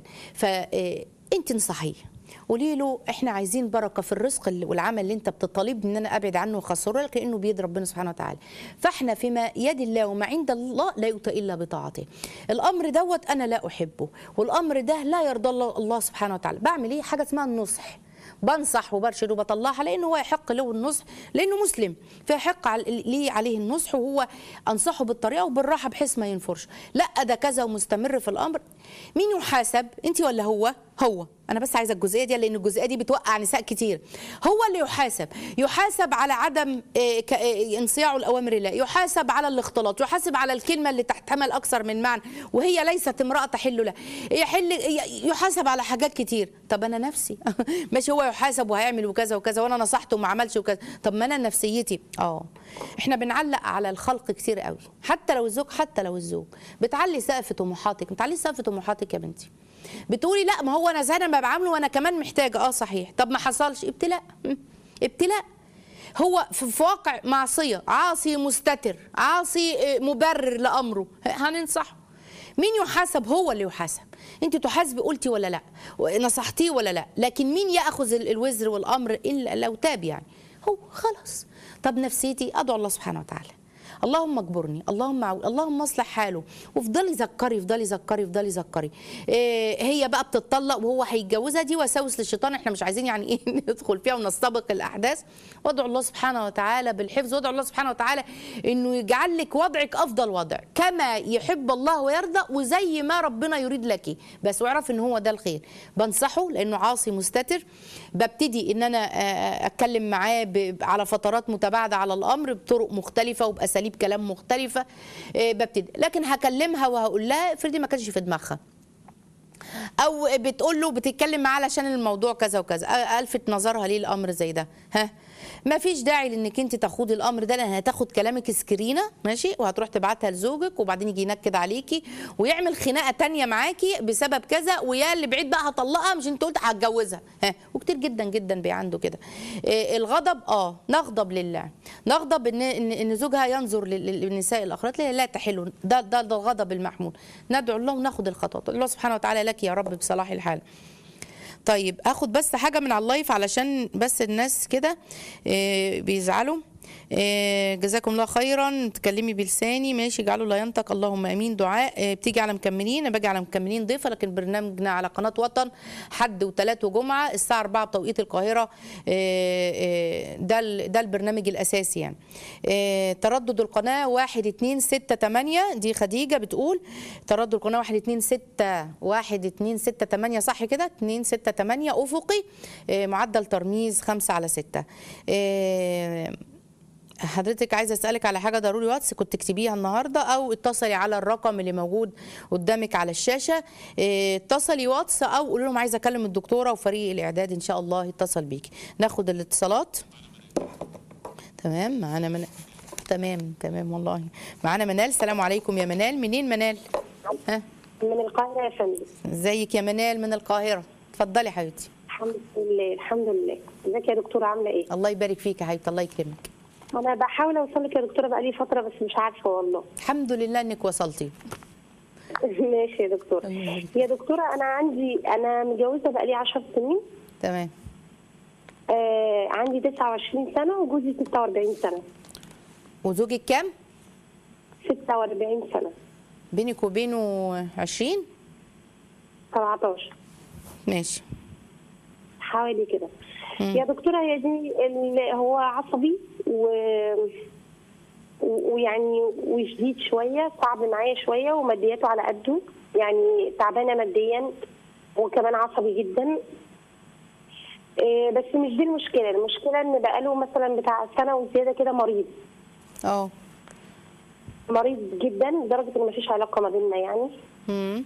فانت انصحيه قولي له احنا عايزين بركه في الرزق اللي- والعمل اللي انت بتطالبني ان انا ابعد عنه واخسره لك لانه بيد ربنا سبحانه وتعالى فاحنا فيما يد الله وما عند الله لا يؤتى الا بطاعته الامر دوت انا لا احبه والامر ده لا يرضى الله الله سبحانه وتعالى بعمل ايه حاجه اسمها النصح بنصح وبرشد وبطلعها لانه هو يحق له النصح لانه مسلم فيحق على- ليه عليه النصح وهو انصحه بالطريقه وبالراحه بحيث ما ينفرش لا ده كذا ومستمر في الامر مين يحاسب انت ولا هو هو انا بس عايزه الجزئيه دي لان الجزئيه دي بتوقع نساء كتير هو اللي يحاسب يحاسب على عدم آه، ك- آه، انصياعه لاوامر الله يحاسب على الاختلاط يحاسب على الكلمه اللي تحتمل اكثر من معنى وهي ليست امراه تحل له يحل يحاسب على حاجات كتير طب انا نفسي ماشي هو يحاسب وهيعمل وكذا وكذا وانا نصحته وما عملش وكذا طب ما انا نفسيتي اه احنا بنعلق على الخلق كتير قوي حتى لو الزوج حتى لو الزوج بتعلي سقف طموحاتك بتعلي سقف طموحاتك يا بنتي بتقولي لا ما هو انا زي ما بعمله وانا كمان محتاجه اه صحيح طب ما حصلش ابتلاء م. ابتلاء هو في في واقع معصيه عاصي مستتر عاصي آه، مبرر لامره هننصحه مين يحاسب هو اللي يحاسب انت تحاسبي قلتي ولا لا نصحتيه ولا لا لكن مين ياخذ ال- الوزر والامر الا لو تاب يعني هو خلاص طب نفسيتي ادعو الله سبحانه وتعالى اللهم اجبرني اللهم عو... اللهم اصلح حاله وافضلي ذكري افضلي ذكري افضلي ذكري إيه هي بقى بتطلق وهو هيتجوزها دي وساوس للشيطان احنا مش عايزين يعني ايه ندخل فيها ونستبق الاحداث وادعو الله سبحانه وتعالى بالحفظ وادعو الله سبحانه وتعالى انه يجعل لك وضعك افضل وضع كما يحب الله ويرضى وزي ما ربنا يريد لك بس واعرف ان هو ده الخير بنصحه لانه عاصي مستتر ببتدي ان انا آه، اتكلم معاه ب- على فترات متباعده على الامر بطرق مختلفه وباساليب كلام مختلفه آه، ببتدي لكن هكلمها وهقول لها افرضي ما كانش في دماغها او بتقول له بتتكلم معاه علشان الموضوع كذا وكذا أ- الفت نظرها ليه الامر زي ده ها ما فيش داعي لانك انت تاخدي الامر ده لان هتاخد كلامك سكرينه ماشي وهتروح تبعتها لزوجك وبعدين يجي ينكد عليكي ويعمل خناقه تانية معاكي بسبب كذا ويا اللي بعيد بقى هطلقها مش انت قلت هتجوزها ها وكتير جدا جدا بي عنده كده إيه الغضب اه نغضب لله نغضب ان ان, إن زوجها ينظر لل- للنساء الاخرات لا, لا تحل ده ده ده الغضب المحمود ندعو الله وناخد الخطوات الله سبحانه وتعالى لك يا رب بصلاح الحال طيب اخد بس حاجه من على اللايف علشان بس الناس كده آه، بيزعلوا آه، جزاكم الله خيرا تكلمي بلساني ماشي اجعله لا ينطق اللهم امين دعاء آه، بتيجي على مكملين انا باجي على مكملين ضيفه لكن برنامجنا على قناه وطن حد وثلاث وجمعه الساعه 4 بتوقيت القاهره آه، آه، ده ال- ده البرنامج الاساسي يعني آه، تردد القناه 1 2 6 8 دي خديجه بتقول تردد القناه 1 2 6 1 2 6 8 صح كده 2 6 8 افقي آه، معدل ترميز 5 على 6 حضرتك عايزه اسالك على حاجه ضروري واتس كنت تكتبيها النهارده او اتصلي على الرقم اللي موجود قدامك على الشاشه إيه، اتصلي واتس او قولي لهم عايزه اكلم الدكتوره وفريق الاعداد ان شاء الله يتصل بيكي ناخد الاتصالات تمام معانا من تمام تمام والله معانا منال السلام عليكم يا منال منين منال ها من القاهرة يا فندم ازيك يا منال من القاهره اتفضلي يا حبيبتي الحمد لله الحمد لله ازيك يا دكتورة عاملة ايه؟ الله يبارك فيك يا حبيبتي الله يكرمك انا بحاول اوصل لك يا دكتوره بقالي فتره بس مش عارفه والله الحمد لله انك وصلتي ماشي يا دكتوره يا دكتوره انا عندي انا متجوزه بقالي 10 سنين تمام آه عندي 29 سنه وجوزي 46 سنه وزوجك كام 46 سنه بينك وبينه 20 17 ماشي حوالي كده يا دكتوره هي دي ال- هو عصبي و و- ويعني وشديد شويه صعب معايا شويه ومادياته على قده يعني تعبانه ماديا وكمان عصبي جدا إيه، بس مش دي المشكله المشكله ان بقاله مثلا بتاع سنه وزياده كده مريض اه مريض جدا لدرجه ان مفيش علاقه ما بيننا يعني امم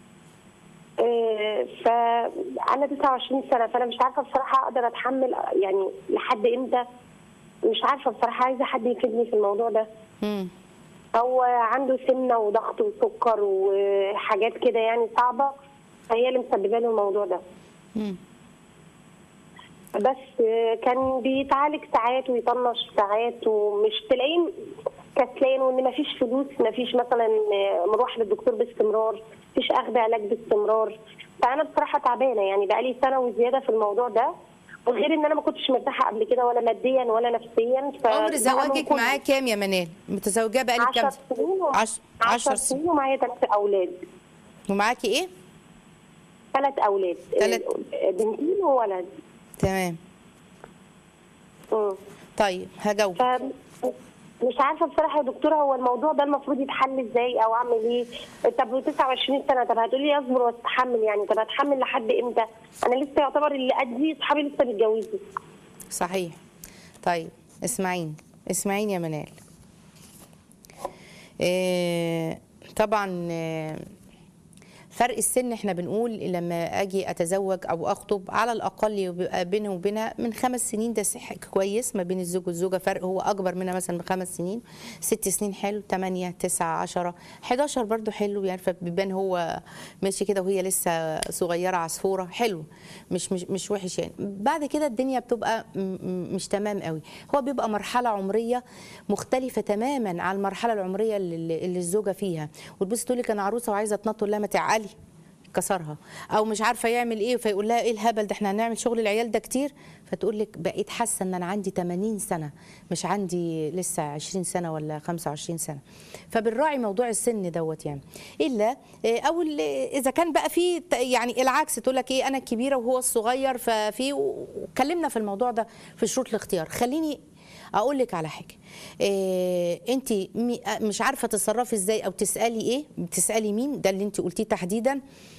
إيه، فانا 29 سنه فانا مش عارفه بصراحه اقدر اتحمل يعني لحد امتى مش عارفه بصراحه عايزه حد يفيدني في الموضوع ده امم هو عنده سمنه وضغط وسكر وحاجات كده يعني صعبه فهي اللي مسببه له الموضوع ده امم بس آه، كان بيتعالج ساعات ويطنش ساعات ومش تلاقيه كسلان وان مفيش فلوس مفيش مثلا آه، مروح للدكتور باستمرار مفيش اخذ علاج باستمرار فانا بصراحه تعبانه يعني بقالي سنه وزياده في الموضوع ده وغير ان انا ما كنتش مرتاحه قبل كده ولا ماديا ولا نفسيا ف عمر زواجك معاه كام يا منال متزوجه بقالك كام 10 سنين و- عش- 10 عشر سنين سنين ومعايا ثلاث اولاد ومعاكي ايه ثلاث اولاد تلات- آه، بنتين وولد تمام مم. طيب هجاوب ف مش عارفه بصراحه يا دكتوره هو الموضوع ده المفروض يتحل ازاي او اعمل ايه طب 29 سنه طب هتقولي لي اصبر واستحمل يعني طب هتحمل لحد امتى انا لسه يعتبر اللي قدي اصحابي لسه بيتجوزوا صحيح طيب اسمعيني اسمعيني يا منال إيه طبعا آه، فرق السن احنا بنقول لما اجي اتزوج او اخطب على الاقل يبقى بينه وبينها من خمس سنين ده صح- كويس ما بين الزوج والزوجه فرق هو اكبر منها مثلا بخمس سنين ست سنين حلو 8 9 10 11 برضو حلو يعني فبيبان هو ماشي كده وهي لسه صغيره عصفوره حلو مش مش مش وحش يعني بعد كده الدنيا بتبقى م- م- مش تمام قوي هو بيبقى مرحله عمريه مختلفه تماما عن المرحله العمريه اللي, اللي الزوجه فيها وتبص تقول لك انا عروسه وعايزه تنط تقول لها ما تعالي كسرها او مش عارفه يعمل ايه فيقول لها ايه الهبل ده احنا هنعمل شغل العيال ده كتير فتقول لك بقيت حاسه ان انا عندي 80 سنه مش عندي لسه 20 سنه ولا 25 سنه فبنراعي موضوع السن دوت يعني الا إيه، او ال- اذا كان بقى في ت- يعني العكس تقول لك ايه انا الكبيره وهو الصغير ففي واتكلمنا في الموضوع ده في شروط الاختيار خليني اقول لك على حاجه إيه انت مي- مش عارفه تتصرفي ازاي او تسالي ايه بتسالي مين ده اللي انت قلتيه تحديدا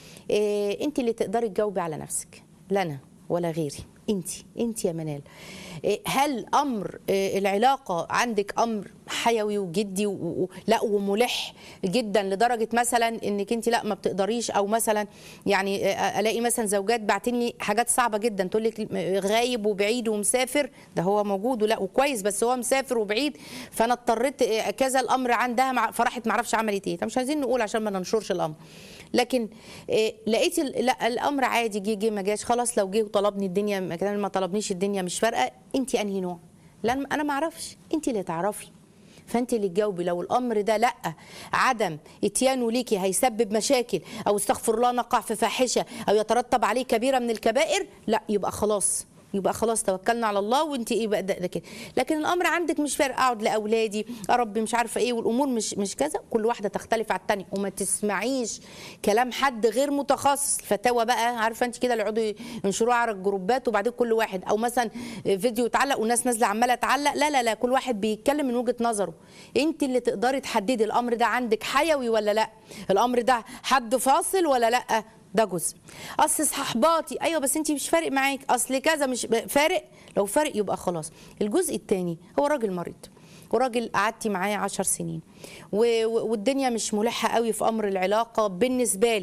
إيه انت اللي تقدري تجاوبي على نفسك لا انا ولا غيري انت انت يا منال إيه هل امر إيه العلاقه عندك امر حيوي وجدي و... و... لا وملح جدا لدرجه مثلا انك انت لا ما بتقدريش او مثلا يعني آه، الاقي مثلا زوجات باعتين لي حاجات صعبه جدا تقول لك غايب وبعيد ومسافر ده هو موجود ولا وكويس بس هو مسافر وبعيد فانا اضطريت آه، كذا الامر عندها مع- فراحت ما اعرفش عملت ايه طب مش عايزين نقول عشان ما ننشرش الامر لكن آه، لقيت ال- لا الامر عادي جه جه ما جاش خلاص لو جه وطلبني الدنيا ما كان ما طلبنيش الدنيا مش فارقه انت انهي نوع لان انا ما اعرفش انت اللي تعرفي فانت اللي تجاوبي لو الامر ده لا عدم اتيانه ليكي هيسبب مشاكل او استغفر الله نقع في فاحشه او يترتب عليه كبيره من الكبائر لا يبقى خلاص يبقى خلاص توكلنا على الله وانت ايه بقى ده لكن لكن الامر عندك مش فارق اقعد لاولادي اربي مش عارفه ايه والامور مش مش كذا كل واحده تختلف عن الثانيه وما تسمعيش كلام حد غير متخصص فتاوى بقى عارفه انت كده اللي يقعدوا ينشروها على الجروبات وبعدين كل واحد او مثلا فيديو اتعلق والناس نازله عماله تعلق لا لا لا كل واحد بيتكلم من وجهه نظره انت اللي تقدري تحددي الامر ده عندك حيوي ولا لا الامر ده حد فاصل ولا لا ده جزء اصل صحباتي ايوه بس انت مش فارق معاك اصل كذا مش فارق لو فارق يبقى خلاص الجزء الثاني هو راجل مريض وراجل قعدتي معاه عشر سنين و- و- والدنيا مش ملحه قوي في امر العلاقه بالنسبه لك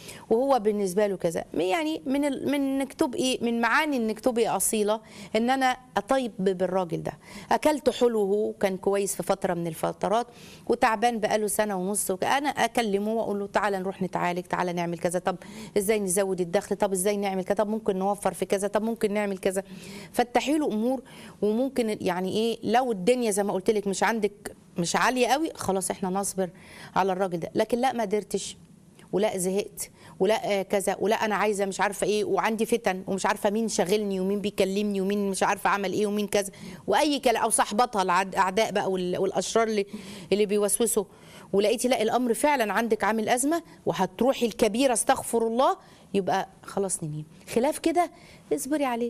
وهو بالنسبه له كذا يعني من ال... من انك تبقي من معاني انك تبقي اصيله ان انا اطيب بالراجل ده اكلت حلوه كان كويس في فتره من الفترات وتعبان بقاله سنه ونص وك... انا اكلمه واقول له تعالى نروح نتعالج تعالى نعمل كذا طب ازاي نزود الدخل طب ازاي نعمل كذا طب ممكن نوفر في كذا طب ممكن نعمل كذا فتحي له امور وممكن يعني ايه لو الدنيا زي ما قلت لك مش عندك مش عاليه قوي خلاص احنا نصبر على الراجل ده لكن لا ما قدرتش ولا زهقت ولا آه كذا ولا انا عايزه مش عارفه ايه وعندي فتن ومش عارفه مين شاغلني ومين بيكلمني ومين مش عارفه عمل ايه ومين كذا واي كلام او صاحبتها الاعداء بقى وال- والاشرار اللي اللي بيوسوسوا ولقيتي لا الامر فعلا عندك عامل ازمه وهتروحي الكبيره استغفر الله يبقى خلاص ننهي خلاف كده اصبري عليه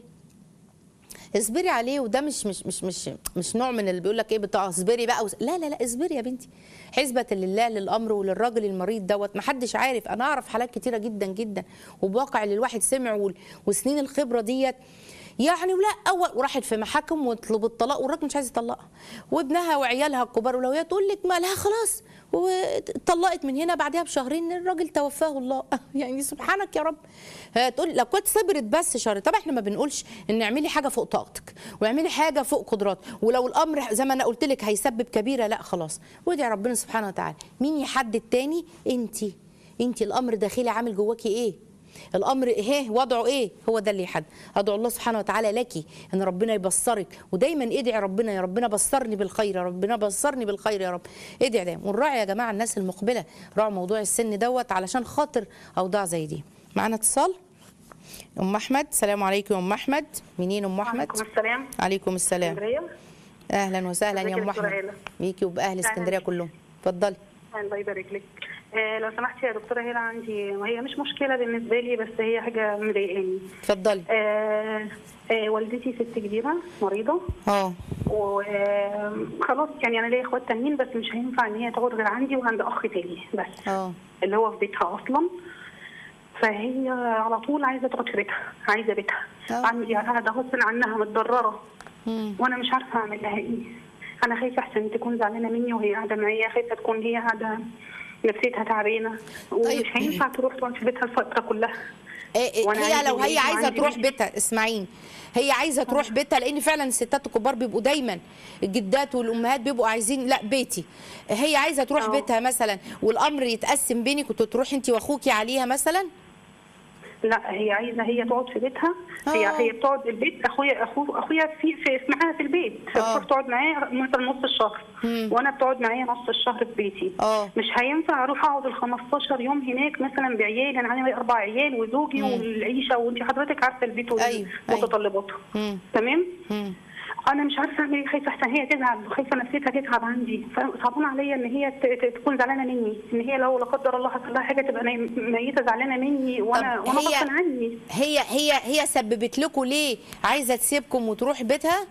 اصبري عليه وده مش مش مش مش مش نوع من اللي بيقول لك ايه بتاع اصبري بقى وس... لا لا لا اصبري يا بنتي حسبة لله للامر وللراجل المريض دوت ما حدش عارف انا اعرف حالات كتيره جدا جدا وبواقع اللي الواحد سمع وال... وسنين الخبره ديت يعني ولا اول وراحت في محاكم وطلب الطلاق والراجل مش عايز يطلقها وابنها وعيالها الكبار ولو هي تقول لك ما لها خلاص واتطلقت من هنا بعدها بشهرين الراجل توفاه الله يعني سبحانك يا رب تقول لو كنت صبرت بس شهر طبعا احنا ما بنقولش ان اعملي حاجه فوق طاقتك واعملي حاجه فوق قدرات ولو الامر زي ما انا قلت لك هيسبب كبيره لا خلاص وادعي ربنا سبحانه وتعالى مين يحدد تاني انت انت الامر داخلي عامل جواكي ايه الامر ايه وضعه ايه هو ده اللي يحد ادعو الله سبحانه وتعالى لك ان ربنا يبصرك ودايما ادعي ربنا يا ربنا بصرني بالخير يا ربنا بصرني بالخير يا رب ادعي دايما ونراعي يا جماعه الناس المقبله راعوا موضوع السن دوت علشان خاطر اوضاع زي دي معانا اتصال ام احمد السلام عليكم يا ام احمد منين ام احمد وعليكم السلام عليكم السلام اسكندريه اهلا وسهلا يا ازيك يا ام دكتورة احمد هالة؟ بيكي وباهل أهلاً اسكندريه بيك. كلهم اتفضلي الله يبارك لك آه لو سمحتي يا دكتوره هيلا عندي وهي مش مشكله بالنسبه لي بس هي حاجه مضايقاني اتفضلي آه آه والدتي ست كبيره مريضه اه وخلاص يعني انا ليا اخوات تانيين بس مش هينفع ان هي تقعد غير عندي وعند اخ تاني بس اه اللي هو في بيتها اصلا فهي على طول عايزه تقعد في بيتها عايزه بيتها آه. عندي قاعده غصب عنها متضرره مم. وانا مش عارفه اعمل لها ايه انا خايفه احسن تكون زعلانه مني وهي قاعده معايا خايفه تكون هي قاعده نفسيتها تعبانه ومش طيب. هينفع تروح تقعد في بيتها الفتره كلها إيه إيه وأنا هي عندي لو هي بيت عايزه وعندي تروح بيت. بيتها اسمعيني هي عايزه تروح بيتها لان فعلا الستات الكبار بيبقوا دايما الجدات والامهات بيبقوا عايزين لا بيتي هي عايزه تروح آه. بيتها مثلا والامر يتقسم بينك وتروحي انت واخوكي عليها مثلا لا هي عايزه هي تقعد في بيتها هي آه. هي بتقعد البيت اخويا اخو اخويا في في معاها في البيت فبتروح تقعد معايا مثلا نص الشهر وانا بتقعد معايا نص الشهر في بيتي آه. مش هينفع اروح اقعد ال 15 يوم هناك مثلا بعيالي انا عندي اربع عيال وزوجي والعيشه وانت حضرتك عارفه البيت أيوة، ومتطلباته مم. تمام مم. انا مش عارفه اعمل ايه خايفه احسن هي تزعل وخايفه نفسيتها تتعب عندي فصعبان عليا ان هي ت- ت- تكون زعلانه مني ان هي لو لا قدر الله حصل لها حاجه تبقى نايم- ميته زعلانه مني وانا طب وانا هي- غصب عني هي هي هي سببت لكم ليه عايزه تسيبكم وتروح بيتها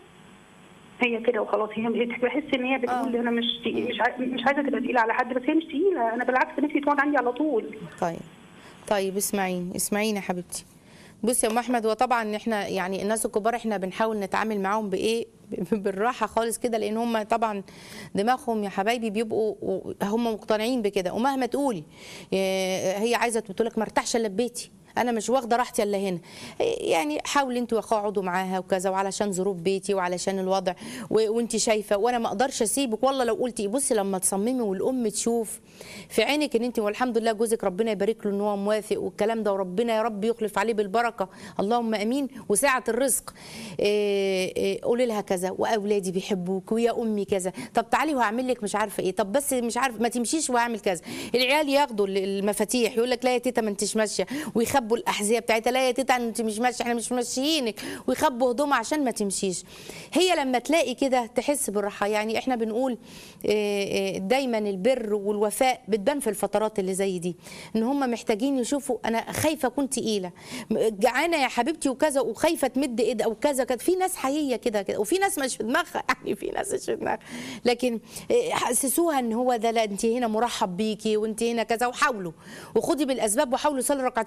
هي كده وخلاص هي بحس ان هي بتقول انا مش تقي- مش عاي- مش عايزه تبقى تقيله على حد بس هي مش تقيله انا بالعكس نفسي تقعد عندي على طول طيب طيب اسمعيني اسمعيني يا حبيبتي بصي يا ام احمد وطبعا احنا يعني الناس الكبار احنا بنحاول نتعامل معاهم بايه ب- بالراحه خالص كده لان هم طبعا دماغهم يا حبايبي بيبقوا و- هم مقتنعين بكده ومهما تقولي إيه، هي عايزه تقول لك ما ارتاحش الا في بيتي انا مش واخده راحتي الا هنا يعني حاولي انت واخوها اقعدوا معاها وكذا وعلشان ظروف بيتي وعلشان الوضع و- وانت شايفه وانا ما اقدرش اسيبك والله لو قلتي بصي لما تصممي والام تشوف في عينك ان انت والحمد لله جوزك ربنا يبارك له ان هو موافق والكلام ده وربنا يا رب يخلف عليه بالبركه اللهم امين وسعه الرزق إيه إيه قولي لها كذا واولادي بيحبوك ويا امي كذا طب تعالي وهعمل لك مش عارفه ايه طب بس مش عارف ما تمشيش وهعمل كذا العيال ياخدوا المفاتيح يقول لك لا يا تيتا ما انتش ماشيه ويخبوا الاحذيه بتاعتها لا يا تيتا انت مش ماشيه احنا مش ماشيينك ويخبوا هدومها عشان ما تمشيش هي لما تلاقي كده تحس بالراحه يعني احنا بنقول إيه إيه دايما البر والوفاء بتبان في الفترات اللي زي دي ان هم محتاجين يشوفوا انا خايفه اكون تقيله جعانه يا حبيبتي وكذا وخايفه تمد ايد او كذا كذا في ناس حقيقيه كده كده وفي ناس مش في دماغها يعني في ناس مش في دماغها لكن إيه، حسسوها ان هو ده لا انت هنا مرحب بيكي وانت هنا كذا وحاولوا وخدي بالاسباب وحاولوا صلي ركعتين طلب حاجه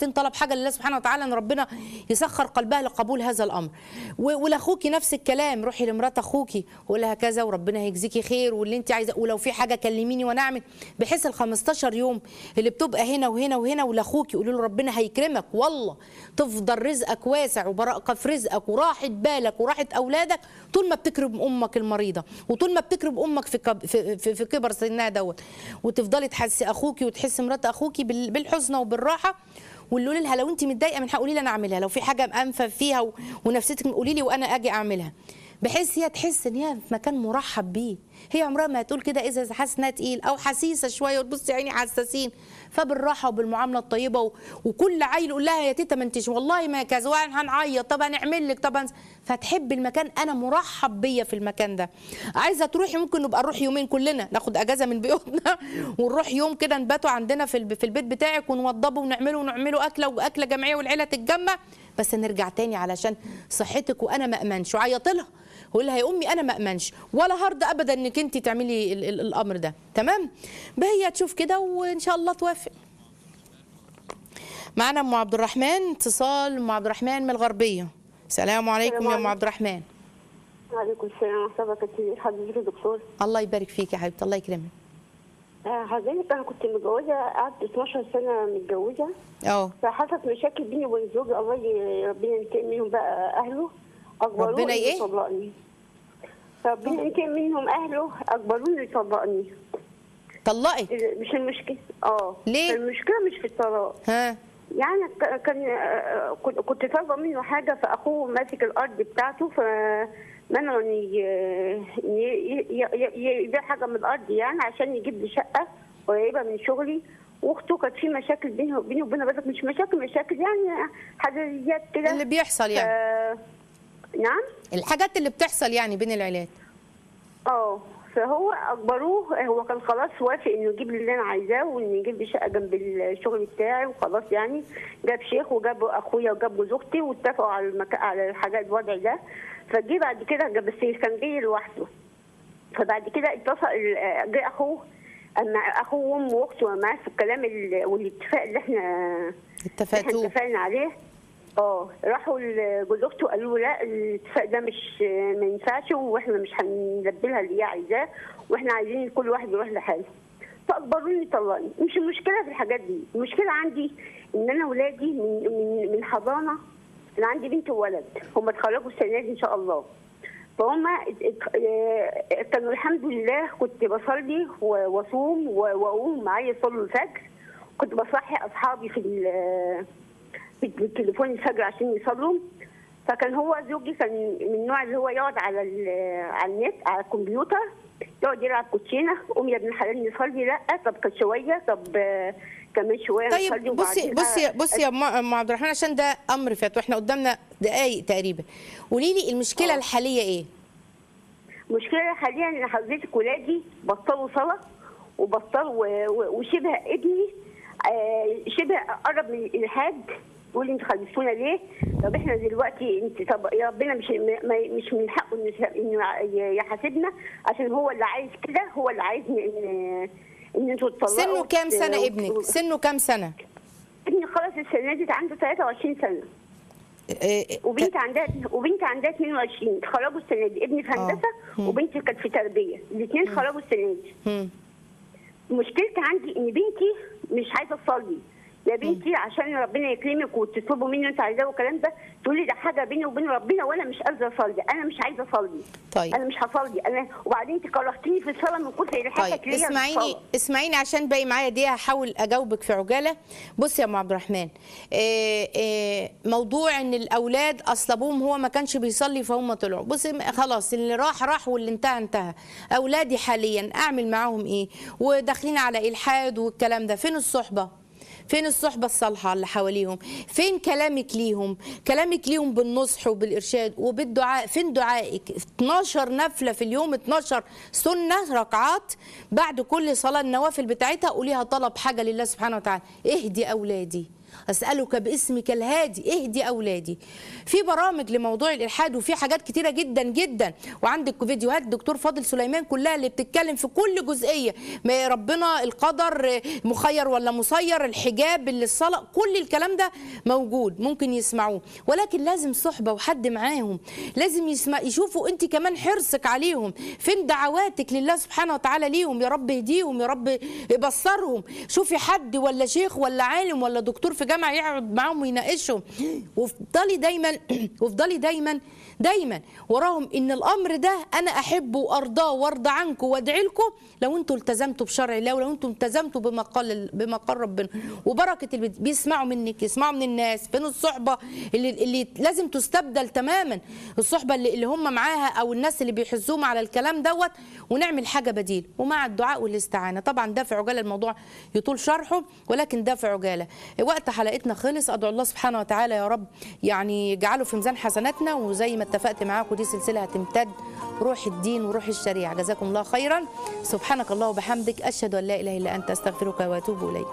حاجه لله سبحانه وتعالى ان ربنا يسخر قلبها لقبول هذا الامر و- ولاخوكي نفس الكلام روحي لمرات اخوكي وقول لها كذا وربنا هيجزيكي خير واللي انت عايزه ولو في حاجه كلميني وانا اعمل بحيث ال 15 يوم اللي بتبقى هنا وهنا وهنا ولاخوكي قولوا له ربنا هيكرمك والله تفضل رزقك واسع وبركه في رزقك وراحه بالك وراحه اولادك طول ما بتكرم امك المريضه وطول ما بتكرم امك في كب في, في, في كبر سنها دوت وتفضلي تحسي اخوكي وتحسي مرات اخوكي بال- بالحزن وبالراحه واللي قولي لها لو انت متضايقه من حق قولي لي انا اعملها لو في حاجه انفه فيها و- ونفسيتك قولي لي وانا اجي اعملها بحيث هي تحس ان هي في مكان مرحب بيه هي عمرها ما هتقول كده اذا حاسه انها تقيل او حسيسه شويه وتبصي عيني حساسين فبالراحه وبالمعامله الطيبه و... وكل عيل يقول لها يا تيتا ما انتش والله ما كذا وأنا هنعيط طب هنعمل لك طب هنس... فتحب المكان انا مرحب بيا في المكان ده عايزه تروحي ممكن نبقى نروح يومين كلنا ناخد اجازه من بيوتنا ونروح يوم كده نباتوا عندنا في الب- في البيت بتاعك ونوضبه ونعمله ونعمله اكله واكله جماعيه والعيله تتجمع بس نرجع تاني علشان صحتك وانا ما امنش وعيط لها قول لها يا امي انا ما امنش ولا هرضى ابدا انك انت تعملي ال- ال- الامر ده تمام هي تشوف كده وان شاء الله توافق معنا ام عبد الرحمن اتصال ام عبد الرحمن من الغربيه السلام عليكم يا ام عبد الرحمن وعليكم السلام ورحمة الله وبركاته حضرتك يا دكتور الله يبارك فيك يا حبيبتي الله يكرمك آه، حضرتك أنا كنت متجوزة قعدت 12 سنة متجوزة اه فحصلت مشاكل بيني وبين زوجي الله ي- ربنا ينتقم منهم بقى أهله أجبروه ربنا إنه إيه؟ يطلقني ربنا ينتقم منهم أهله أجبروني يطلقني طلقي مش المشكلة اه ليه؟ المشكلة مش في الطلاق ها يعني ك- كان آه، كنت كنت طالبه منه حاجه فاخوه ماسك الارض بتاعته فمنعوا ان ي- ي- ي- ي- يبيع حاجه من الارض يعني عشان يجيب لي شقه قريبه من شغلي واخته كانت في مشاكل بينه بيني وبينها بس مش مشاكل مشاكل يعني حدثيات كده اللي بيحصل يعني ف... نعم الحاجات اللي بتحصل يعني بين العيلات اه فهو اجبروه هو كان خلاص وافق انه يجيب لي اللي انا عايزاه وان يجيب لي شقه جنب الشغل بتاعي وخلاص يعني جاب شيخ وجاب اخويا وجاب جوز اختي واتفقوا على المكان على الحاجات الوضع ده فجه بعد كده جاب بس كان جاي لوحده فبعد كده اتصل جه اخوه اما اخوه وامه واخته معاه في الكلام ال- والاتفاق اللي احنا احنا اتفقتوا اتفقنا عليه اه راحوا لجوز اخته قالوا له لا الاتفاق ده مش ما ينفعش واحنا مش هنلبي لها اللي هي عايزاه واحنا عايزين كل واحد يروح لحاله فاجبروني يطلقني مش المشكله في الحاجات دي المشكله عندي ان انا ولادي من من من حضانه انا عندي بنت وولد هم اتخرجوا السنه دي ان شاء الله فهم ات- ات- اه كانوا الحمد لله كنت بصلي و- واصوم و- واقوم معايا يصلوا الفجر كنت بصحي اصحابي في ال- في التليفون الفجر عشان يصلوا فكان هو زوجي كان من النوع اللي هو يقعد على ال- على النت على الكمبيوتر يقعد يلعب كوتشينه قوم يا ابن الحلال نصلي لا طب كان شويه طب آه، كمان شويه نصلي طيب بصي وبعدين بصي آه، بصي يا ام أم عبد الرحمن عشان ده امر فات واحنا قدامنا دقايق تقريبا قولي لي المشكله آه. الحاليه ايه مشكلة حاليا ان حضرتك ولادي بطلوا صلاة وبطلوا و- و- وشبه ابني آه، شبه قرب من الالحاد يقول لي انتوا خلفتونا ليه؟ طب احنا دلوقتي انت طب يا ربنا مش ما- مش من حقه انه انه يحاسبنا عشان هو اللي عايز كده هو اللي عايز ان ان انتوا تطلقوا سنه كام سنه و- ابنك سنه كام سنه ابني خلص السنه دي عنده 23 سنه إيه، وبنت عندها وبنت عندها 22 اتخرجوا السنه دي ابني في هندسه وبنتي كانت في تربيه الاثنين اتخرجوا السنه دي مم. مشكلتي عندي ان بنتي مش عايزه تصلي يا بنتي عشان ربنا يكرمك وتطلبوا مني انت عايزاه والكلام ده تقولي ده حاجه بيني وبين ربنا وانا مش قادره اصلي انا مش عايزه اصلي طيب. انا مش هصلي انا وبعدين انت كرهتني في الصلاه من كتر الحاجه طيب اسمعيني اسمعيني عشان باقي معايا دي هحاول اجاوبك في عجاله بصي يا ام عبد الرحمن إيه إيه موضوع ان الاولاد اصل ابوهم هو ما كانش بيصلي فهم طلعوا بصي خلاص اللي راح راح واللي انتهى انتهى اولادي حاليا اعمل معاهم ايه وداخلين على الحاد والكلام ده فين الصحبه فين الصحبة الصالحة اللي حواليهم فين كلامك ليهم كلامك ليهم بالنصح وبالإرشاد وبالدعاء فين دعائك 12 نفلة في اليوم 12 سنة ركعات بعد كل صلاة النوافل بتاعتها قوليها طلب حاجة لله سبحانه وتعالى اهدي أولادي اسالك باسمك الهادي اهدي اولادي في برامج لموضوع الالحاد وفي حاجات كتيره جدا جدا وعندك فيديوهات الدكتور فاضل سليمان كلها اللي بتتكلم في كل جزئيه ما ربنا القدر مخير ولا مسير الحجاب اللي الصلاه كل الكلام ده موجود ممكن يسمعوه ولكن لازم صحبه وحد معاهم لازم يسمع يشوفوا انت كمان حرصك عليهم فين دعواتك لله سبحانه وتعالى ليهم يا رب اهديهم يا رب بصرهم شوفي حد ولا شيخ ولا عالم ولا دكتور في جامعه يقعد معاهم ويناقشهم وافضلي دايما وافضلي دايما دايما وراهم ان الامر ده انا احبه وارضاه وارضى عنكم وادعي لكم لو انتوا التزمتوا بشرع الله ولو انتوا التزمتوا بما قال بما قال ربنا وبركه البيت بيسمعوا منك يسمعوا من الناس فين الصحبه اللي اللي لازم تستبدل تماما الصحبه اللي, اللي هم معاها او الناس اللي بيحزوهم على الكلام دوت ونعمل حاجه بديل ومع الدعاء والاستعانه طبعا ده في عجاله الموضوع يطول شرحه ولكن ده في عجاله وقت حلقتنا خلص ادعو الله سبحانه وتعالى يا رب يعني يجعله في ميزان حسناتنا وزي ما اتفقت معاكم دي سلسله هتمتد روح الدين وروح الشريعه جزاكم الله خيرا سبحانك الله وبحمدك اشهد ان لا اله الا انت استغفرك واتوب اليك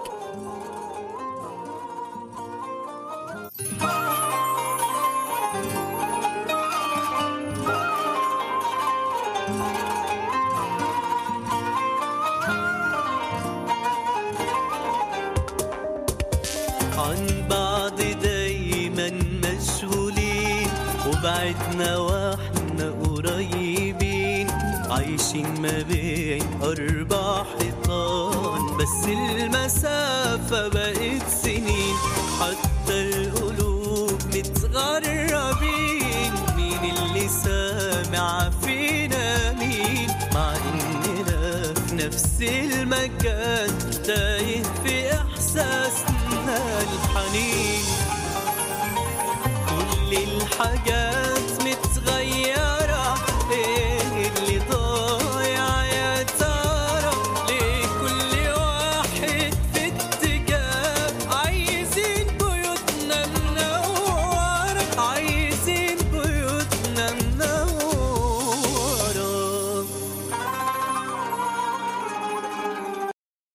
عن بعض دايما مشغولين وبعدنا واحنا قريبين عايشين ما بين أربع حيطان بس المسافة بقت سنين حتى القلوب متغربين مين اللي سامع فينا مين مع إننا في نفس المكان تايه في إحساسنا الحنين كل الحاجات